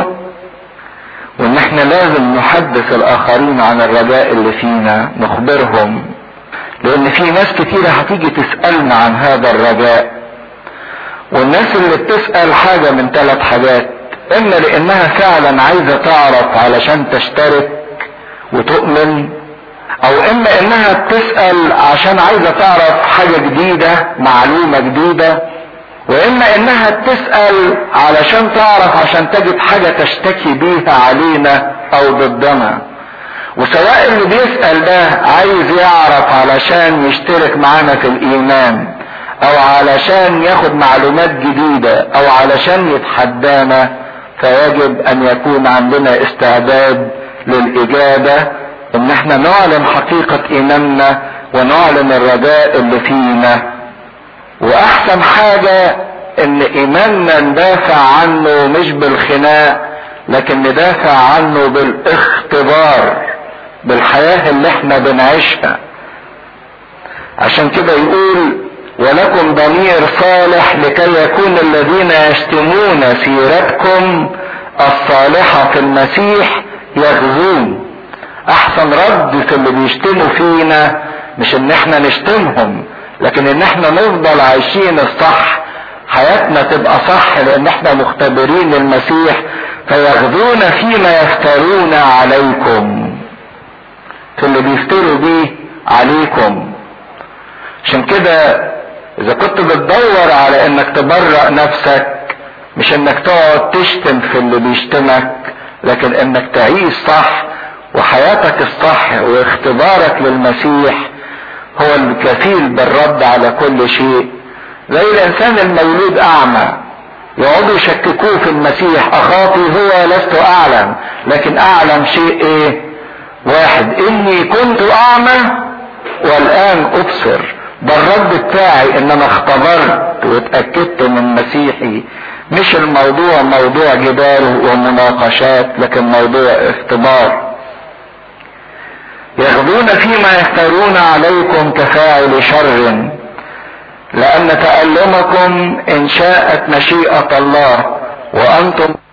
وإن إحنا لازم نحدث الآخرين عن الرجاء اللي فينا نخبرهم لأن في ناس كتيرة هتيجي تسألنا عن هذا الرجاء والناس اللي بتسأل حاجة من ثلاث حاجات إما لأنها فعلا عايزة تعرف علشان تشترك وتؤمن او اما انها بتسأل عشان عايزة تعرف حاجة جديدة معلومة جديدة واما انها بتسأل علشان تعرف عشان تجد حاجة تشتكي بيها علينا او ضدنا وسواء اللي بيسأل ده عايز يعرف علشان يشترك معانا في الايمان او علشان ياخد معلومات جديدة او علشان يتحدانا فيجب ان يكون عندنا استعداد للاجابة ان احنا نعلن حقيقة ايماننا ونعلن الرجاء اللي فينا واحسن حاجة ان ايماننا ندافع عنه مش بالخناق لكن ندافع عنه بالاختبار بالحياة اللي احنا بنعيشها عشان كده يقول ولكم ضمير صالح لكي يكون الذين يشتمون سيرتكم الصالحة في المسيح يغزون احسن رد في اللي بيشتموا فينا مش ان احنا نشتمهم لكن ان احنا نفضل عايشين الصح حياتنا تبقى صح لان احنا مختبرين المسيح فيغذون فيما يفترون عليكم في اللي بيفتروا بيه عليكم عشان كده اذا كنت بتدور على انك تبرأ نفسك مش انك تقعد تشتم في اللي بيشتمك لكن انك تعيش صح وحياتك الصح واختبارك للمسيح هو الكفيل بالرد على كل شيء زي الانسان المولود اعمى يقعدوا يشككوه في المسيح اخاطي هو لست اعلم لكن اعلم شيء ايه واحد اني كنت اعمى والان ابصر ده الرد بتاعي ان انا اختبرت واتاكدت من مسيحي مش الموضوع موضوع جدال ومناقشات لكن موضوع اختبار يغدون فيما يفترون عليكم كفاعل شر لأن تألمكم إن شاءت مشيئة الله وأنتم